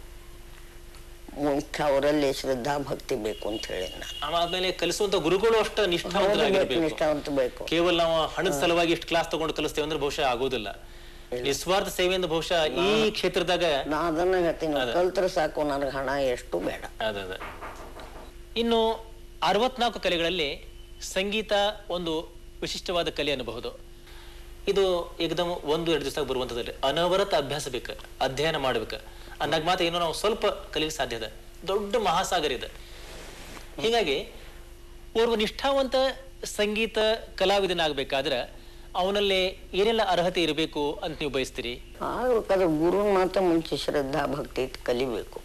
ಮುಖ್ಯ ಅವರಲ್ಲಿ ಶ್ರದ್ಧಾ ಭಕ್ತಿ ಬೇಕು ಅಂತ ಹೇಳಿ ನಾನು ಆಮೇಲೆ ಕಲಿಸುವಂತ ಗುರುಗಳು ಅಷ್ಟ ಹೌದು ಬೇಕು ನಿಷ್ಠಾವಂತರಾಗಿರ್ಬೇಕು ನಿಷ್ಠಾವಂತ ಬೇಕು ಕೇವಲ ನಾವು ಹಣದ ಸಲುವಾಗಿ ಇಷ್ಟು ಕ್ಲಾಸ್ ತಗೊಂಡು ಕಲಿಸ್ತೇವೆ ಅಂದ್ರೆ ಬಹುಶಃ ಆಗೋದಿಲ್ಲ ನಿಸ್ವಾರ್ಥ ಸೇವೆಯಿಂದ ಬಹುಶಃ ಈ ಕ್ಷೇತ್ರದಾಗ ನಾ ಅದನ್ನ ಹೇಳ್ತೀನಿ ಕಲ್ತ್ರೆ ಸಾಕು ನನಗೆ ಹಣ ಎಷ್ಟು ಬೇಡ ಅದ ಅದ ಇನ್ನು ಅರವತ್ನಾಲ್ಕು ಕಲೆಗಳಲ್ಲಿ ಸಂಗೀತ ಒಂದು ವಿಶಿಷ್ಟವಾದ ಕಲೆ ಅನ್ನಬಹುದು ಇದು ಏಕದಮ್ ಒಂದು ಎರಡು ದಿವಸ ಬರುವಂಥದ್ದಲ್ಲಿ ಅನವರತ ಅಭ್ಯಾಸ ಬೇಕು ಅಧ್ಯಯನ ಮಾಡ್ಬೇಕು ಅಂದಾಗ ಮಾತ್ರ ಏನೋ ನಾವು ಸ್ವಲ್ಪ ಕಲಿಗೆ ಸಾಧ್ಯ ಇದೆ ದೊಡ್ಡ ಮಹಾಸಾಗರ ಇದೆ ಹೀಗಾಗಿ ಓರ್ವ ನಿಷ್ಠಾವಂತ ಸಂಗೀತ ಕಲಾವಿದನಾಗಬೇಕಾದ್ರೆ ಅವನಲ್ಲಿ ಏನೆಲ್ಲ ಅರ್ಹತೆ ಇರಬೇಕು ಅಂತ ನೀವು ಬಯಸ್ತೀರಿ ಆಗ್ಬೇಕಾದ್ರೆ ಗುರುನ್ ಮಾತ್ರ ಮುಂಚೆ ಶ್ರದ್ಧಾ ಭಕ್ತಿ ಇಟ್ಟು ಕಲಿಬೇಕು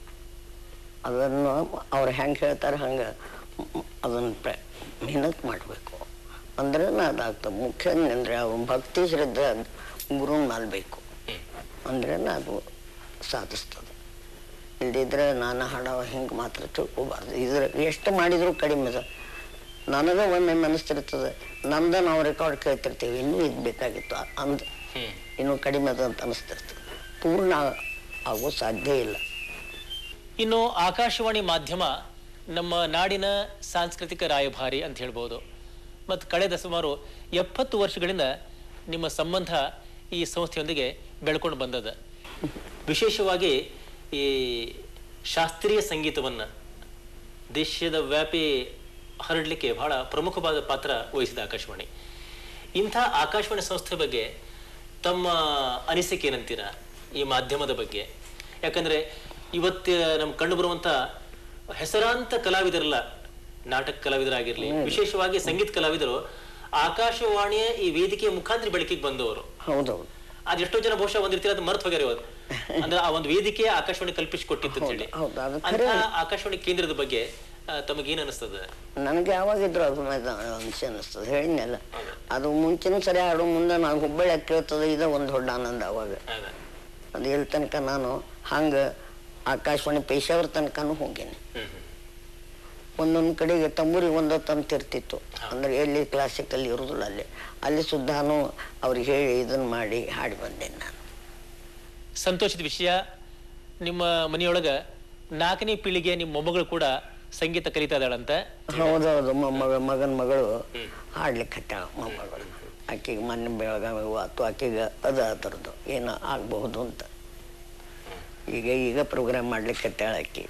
ಅದನ್ನು ಅವ್ರು ಹೆಂಗೆ ಹೇಳ್ತಾರೆ ಹಂಗೆ ಅದನ್ನು ಪ್ರ ಮೆಹನತ್ ಮಾಡಬೇಕು ಅಂದ್ರೆ ಅದಾಗ್ತದೆ ಮುಖ್ಯ ಅಂದರೆ ಅವ್ನ ಭಕ್ತಿ ಶ್ರದ್ಧೆ ಗುರುನ್ ಮೇಲೆ ಬೇಕು ಅಂದ್ರೆ ಅದು ಸಾಧಿಸ್ತದೆ ಇಲ್ದಿದ್ರೆ ನಾನು ಹಾಡೋ ಹಿಂಗೆ ಮಾತ್ರ ತಿಳ್ಕೊಬಾರ್ದು ಇದ್ರ ಎಷ್ಟು ಮಾಡಿದ್ರು ಕಡಿಮೆ ಅದ ನನಗೆ ಒಮ್ಮೆ ಅನಿಸ್ತಿರ್ತದೆ ನಮ್ದ ನಾವು ರೆಕಾರ್ಡ್ ಕೇಳ್ತಿರ್ತೀವಿ ಇನ್ನೂ ಇದು ಬೇಕಾಗಿತ್ತು ಅಂದ್ ಹ್ಮ್ ಇನ್ನೂ ಕಡಿಮೆ ಅದ ಅಂತ ಅನಿಸ್ತಿರ್ತದೆ ಪೂರ್ಣ ಆಗೋ ಸಾಧ್ಯ ಇಲ್ಲ ಇನ್ನು ಆಕಾಶವಾಣಿ ಮಾಧ್ಯಮ ನಮ್ಮ ನಾಡಿನ ಸಾಂಸ್ಕೃತಿಕ ರಾಯಭಾರಿ ಅಂತ ಹೇಳ್ಬೋದು ಮತ್ತು ಕಳೆದ ಸುಮಾರು ಎಪ್ಪತ್ತು ವರ್ಷಗಳಿಂದ ನಿಮ್ಮ ಸಂಬಂಧ ಈ ಸಂಸ್ಥೆಯೊಂದಿಗೆ ಬೆಳ್ಕೊಂಡು ಬಂದದ ವಿಶೇಷವಾಗಿ ಈ ಶಾಸ್ತ್ರೀಯ ಸಂಗೀತವನ್ನು ದೇಶದ ವ್ಯಾಪಿ ಹರಡಲಿಕ್ಕೆ ಬಹಳ ಪ್ರಮುಖವಾದ ಪಾತ್ರ ವಹಿಸಿದ ಆಕಾಶವಾಣಿ ಇಂಥ ಆಕಾಶವಾಣಿ ಸಂಸ್ಥೆ ಬಗ್ಗೆ ತಮ್ಮ ಅನಿಸಿಕೆ ಏನಂತೀರಾ ಈ ಮಾಧ್ಯಮದ ಬಗ್ಗೆ ಯಾಕಂದ್ರೆ ಇವತ್ತು ನಮ್ಗೆ ಕಂಡು ಬರುವಂತ ಹೆಸರಾಂತ ಕಲಾವಿದರಲ್ಲ ನಾಟಕ ಕಲಾವಿದರಾಗಿರ್ಲಿ ವಿಶೇಷವಾಗಿ ಸಂಗೀತ ಕಲಾವಿದರು ಆಕಾಶವಾಣಿಯ ಈ ವೇದಿಕೆಯ ಮುಖಾಂತರ ಬೆಳಕಿಗೆ ಬಂದವರು ಹೌದೌದು ಅದ್ ಎಷ್ಟೋ ಜನ ಬಹುಶಃ ಒಂದ್ ರೀತಿ ಮರ್ತು ಹೋಗ್ಯಾರ ಇವತ್ತು ಅಂದ್ರೆ ಆ ಒಂದು ವೇದಿಕೆ ಆಕಾಶವಾಣಿ ಕಲ್ಪಿಸಿಕೊಟ್ಟಿತ್ತು ಅಂತ ಹೇಳಿ ಹೌದು, ಅದು ಅಂತ ಆಕಾಶವಾಣಿ ಕೇಂದ್ರದ ಬಗ್ಗೆ ಆ, ತಮಗೇನ್ ಅನಿಸ್ತದ ನನಗೆ ಯಾವಾಗಿದ್ರು ಅದು ಅನಿಸಿ ಅನಿಸ್ತದೆ ಹೇಳಿದ್ನಲ್ಲ ಅದು ಮುಂಚಿನ ಸರಿ ಹಾಡು ಮುಂದೆ ನಾನು ಹುಬ್ಬಳ್ಳಿ ಕೇಳ್ತದೆ ಇದು ಒಂದು ದೊಡ್ಡ ಆನಂದ ಅವಾಗ ಅದ. ಅದು ಎಲ್ಲಿ ತನಕ ನಾನು ಹಂಗೆ ಆಕಾಶವಾಣಿ ಪೇಶಾವರ ತನಕನೂ ಹೋಗೇನೆ ಹ್ಮ್ ಹ್ಮ್. ಒಂದೊಂದು ಕಡೆಗೆ ತಂಬೂರಿ ಒಂದೋ ತಂತಿರ್ತಿತ್ತು ಅಂದ್ರೆ ಎಲ್ಲಿ ಕ್ಲಾಸಿಕಲ್ ಇರೋದಿಲ್ಲ ಅಲ್ಲಿ ಅಲ್ಲಿ ಸುದ್ದಾನು ಅವ್ರಿಗೆ ಹೇಳಿ ಇದನ್ನ ಮಾಡಿ ಹಾಡಿ ಬಂದೇನೆ ನಾನು ಸಂತೋಷದ ವಿಷಯ ನಿಮ್ಮ ಮನೆಯೊಳಗ ನಾಲ್ಕನೇ ಪೀಳಿಗೆ ನಿಮ್ಮ ಮೊಮ್ಮಗಳು ಕೂಡ ಸಂಗೀತ ಕಲಿತಾ ಇದ್ದಾಳಂತ ಹೌದೌದು ಮೊಮ್ಮಗ ಮಗನ ಮಗಳು ಹಾಡ್ಲಿಕ್ಕೆ ಹತ್ತಾಳ ಮೊಮ್ಮಗಳು ಆಕೆಗೆ ಮೊನ್ನೆ ಬೆಳಗಾವಿ ಆತು ಆಕೆಗೆ ಅದ ಅದರದ್ದು ಏನೋ ಆಗಬಹುದು ಅಂತ ಈಗ ಈಗ ಪ್ರೋಗ್ರಾಮ್ ಮಾಡ್ಲಿಕ್ಕೆ ಹತ್ತಾಳ ಆಕೆ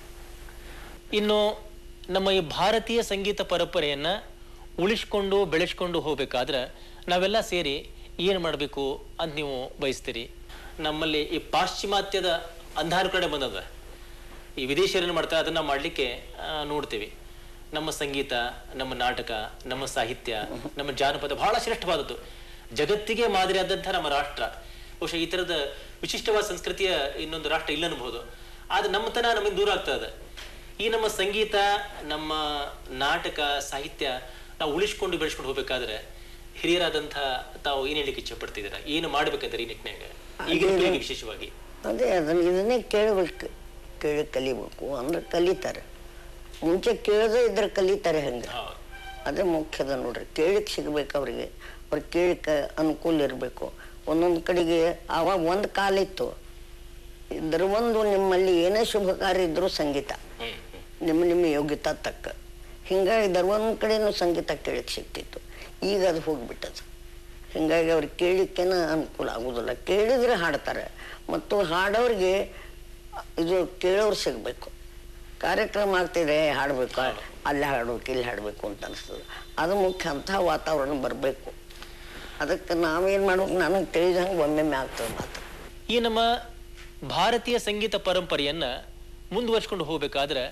ಇನ್ನು ನಮ್ಮ ಈ ಭಾರತೀಯ ಸಂಗೀತ ಪರಂಪರೆಯನ್ನ ಉಳಿಸ್ಕೊಂಡು ಬೆಳೆಸ್ಕೊಂಡು ಹೋಗ್ಬೇಕಾದ್ರೆ ನಾವೆಲ್ಲ ಸೇರಿ ಏನು ಮಾಡಬೇಕು ಅಂತ ನೀವು ಬಯಸ್ತೀರಿ ನಮ್ಮಲ್ಲಿ ಈ ಪಾಶ್ಚಿಮಾತ್ಯದ ಅಂಧಾರ ಕಡೆ ಬಂದದ ಈ ವಿದೇಶಿಯರನ್ನು ಮಾಡ್ತಾರೆ ಅದನ್ನ ಮಾಡಲಿಕ್ಕೆ ನೋಡ್ತೀವಿ ನಮ್ಮ ಸಂಗೀತ ನಮ್ಮ ನಾಟಕ ನಮ್ಮ ಸಾಹಿತ್ಯ ನಮ್ಮ ಜಾನಪದ ಬಹಳ ಶ್ರೇಷ್ಠವಾದದ್ದು ಜಗತ್ತಿಗೆ ಮಾದರಿಯಾದಂಥ ನಮ್ಮ ರಾಷ್ಟ್ರ ಬಹುಶಃ ಈ ಥರದ ವಿಶಿಷ್ಟವಾದ ಸಂಸ್ಕೃತಿಯ ಇನ್ನೊಂದು ರಾಷ್ಟ್ರ ಇಲ್ಲ ಅನ್ಬೋದು ಆದ್ರೆ ನಮ್ಮತನ ನಮಗೆ ದೂರ ಆಗ್ತಾ ಇದೆ ಈ ನಮ್ಮ ಸಂಗೀತ ನಮ್ಮ ನಾಟಕ ಸಾಹಿತ್ಯ ನಾವು ಉಳಿಸ್ಕೊಂಡು ಬೆಳೆಸ್ಕೊಂಡು ಹೋಗ್ಬೇಕಾದ್ರೆ ಹಿರಿಯರಾದಂಥ ತಾವು ಏನ್ ಹೇಳಿಕ್ಕೆ ಇಚ್ಛೆ ಪಡ್ತಿದ್ದೀರಾ ಏನು ಮಾಡ್ಬೇಕಂತಾರೆ ಈ ನಿಟ್ಟಿನಾಗ ಈಗಿನ ಪೀಳಿಗೆ ವಿಶೇಷವಾಗಿ ಅದೇ ಅದನ್ನ ಇದನ್ನೇ ಕೇಳಬೇಕು ಕೇಳಿ ಕಲಿಬೇಕು ಅಂದ್ರೆ ಕಲಿತಾರೆ ಮುಂಚೆ ಕೇಳದೇ ಇದ್ರೆ ಕಲಿತಾರೆ ಹಂಗೆ ಹೌದು ಅದೇ ಮುಖ್ಯದ ನೋಡ್ರಿ ಕೇಳಿಕ್ ಸಿಗ್ಬೇಕು ಅವ್ರಿಗೆ ಅವ್ರಿಗೆ ಕೇಳಿಕ್ಕೆ ಅನುಕೂಲ ಇರಬೇಕು ಒಂದೊಂದು ಕಡೆಗೆ ಆವಾಗ ಒಂದು ಕಾಲಿತ್ತು ಇದ್ರ ಒಂದು ನಿಮ್ಮಲ್ಲಿ ಏನೇ ಶುಭ ಕಾರ್ಯ ಇದ್ರೂ ಸಂಗೀತ ಹ್ಮ್ ಹ್ಮ್. ನಿಮ್ಮ ನಿಮ್ಮ ಯೋಗ್ಯತಾ ತಕ್ಕ ಹಿಂಗಾಗಿ ಧರ್ಮದ ಕಡೆನೂ ಸಂಗೀತ ಕೇಳಕ್ಕೆ ಸಿಗ್ತಿತ್ತು ಈಗ ಅದು ಹೋಗ್ಬಿಟ್ಟದು ಹಿಂಗಾಗಿ ಅವ್ರಿಗೆ ಕೇಳಲಿಕ್ಕೇನ ಅನುಕೂಲ ಆಗೋದಿಲ್ಲ ಕೇಳಿದ್ರೆ ಹಾಡ್ತಾರೆ ಮತ್ತು ಹಾಡೋರಿಗೆ ಇದು ಕೇಳೋರು ಸಿಗಬೇಕು ಕಾರ್ಯಕ್ರಮ ಆಗ್ತಿದೆ ಹಾಡಬೇಕು ಅಲ್ಲಿ ಹಾಡ್ಬೇಕು ಇಲ್ಲಿ ಹಾಡಬೇಕು ಅಂತ ಅನಿಸ್ತದೆ ಅದು ಮುಖ್ಯ ಅಂಥ ವಾತಾವರಣ ಬರಬೇಕು ಅದಕ್ಕೆ ನಾವೇನು ಮಾಡ್ಬೇಕು ನನಗೆ ತಿಳಿದಂಗೆ ಒಮ್ಮೆಮ್ಮೆ ಆಗ್ತದೆ ಮಾತು ಈ ನಮ್ಮ ಭಾರತೀಯ ಸಂಗೀತ ಪರಂಪರೆಯನ್ನ ಮುಂದುವರ್ಸ್ಕೊಂಡು ಹೋಗ್ಬೇಕಾದ್ರೆ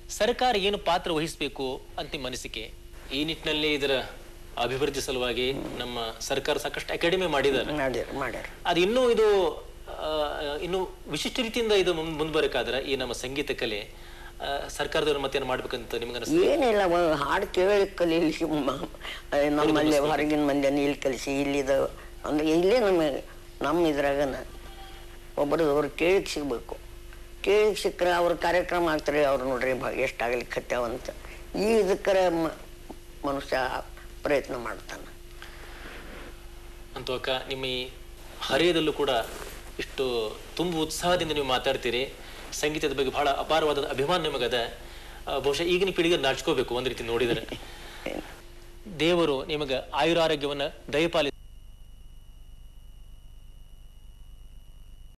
ಸರ್ಕಾರ ಏನು ಪಾತ್ರ ವಹಿಸಬೇಕು ಅಂತ ನಿಮ್ಮ ಅನಿಸಿಕೆ ಈ ನಿಟ್ಟಿನಲ್ಲಿ ಇದರ ಅಭಿವೃದ್ಧಿ ಸಲುವಾಗಿ ನಮ್ಮ ಸರ್ಕಾರ ಸಾಕಷ್ಟು ಅಕಾಡೆಮಿ ಮಾಡಿದ್ದಾರೆ ಮಾಡ್ಯಾರ ಮಾಡ್ಯಾರ ಅದು ಇನ್ನೂ ಇದು ಆ, ಇನ್ನು ವಿಶಿಷ್ಟ ರೀತಿಯಿಂದ ಇದು ಮುಂದ್ ಮುಂದ್ಬರಕಾದ್ರೆ ಈ ನಮ್ಮ ಸಂಗೀತ ಕಲೆ ಆ, ಸರ್ಕಾರದವ್ರು ಮತ್ತೇನು ಮಾಡ್ಬೇಕಂತ ನಿಮ್ಗೆ ಅನಿಸ್ತದೆ ಏನಿಲ್ಲ ಒಂದು ಹಾಡು ಕೇಳಿ ಕಲೀಲಿ ಮ- ನಮ್ಮಲ್ಲಿ ಹೊರಗಿನ ಮಂದಿಯನ್ನು ಇಲ್ಲಿ ಕಲಿಸಿ ಇಲ್ಲಿದ ಅಂದ್ರೆ ಇಲ್ಲೇ ನಮ್ಮ ನಮ್ಮ ಇದ್ರಾಗನ ಒಬ್ಬರು ಅವ್ರು ಕೇಳಿಕ್ ಸಿಗ್ಬೇಕು ಕೇಳಿಕ್ ಸಿಕ್ಕರೆ ಅವ್ರ ಕಾರ್ಯಕ್ರಮ ಆಗ್ತಾರೆ ಅವ್ರು ನೋಡ್ರಿ ಬ ಎಷ್ಟು ಆಗ್ಲಿಕ್ಕೆ ಅಂತ ಈ ಇದಕ್ಕರ ಮ- ಮನುಷ್ಯ ಪ್ರಯತ್ನ ಮಾಡ್ತಾನೆ ಅಂತೂ ಅಕ್ಕ ನಿಮ್ಮ ಈ ಹರೆಯದಲ್ಲೂ ಕೂಡ ಇಷ್ಟು ತುಂಬ ಉತ್ಸಾಹದಿಂದ ನೀವು ಮಾತಾಡ್ತೀರಿ ಸಂಗೀತದ ಬಗ್ಗೆ ಬಹಳ ಅಪಾರವಾದ ಅಭಿಮಾನ ನಿಮಗದ ಆ, ಬಹುಶಃ ಈಗಿನ ಪೀಳಿಗೆ ನಾಚ್ಕೋಬೇಕು ಒಂದ್ ರೀತಿ ನೋಡಿದರೆ ದೇವರು ನಿಮಗೆ ಆಯುರಾರೋಗ್ಯವನ್ನ ದಯಪಾಲಿ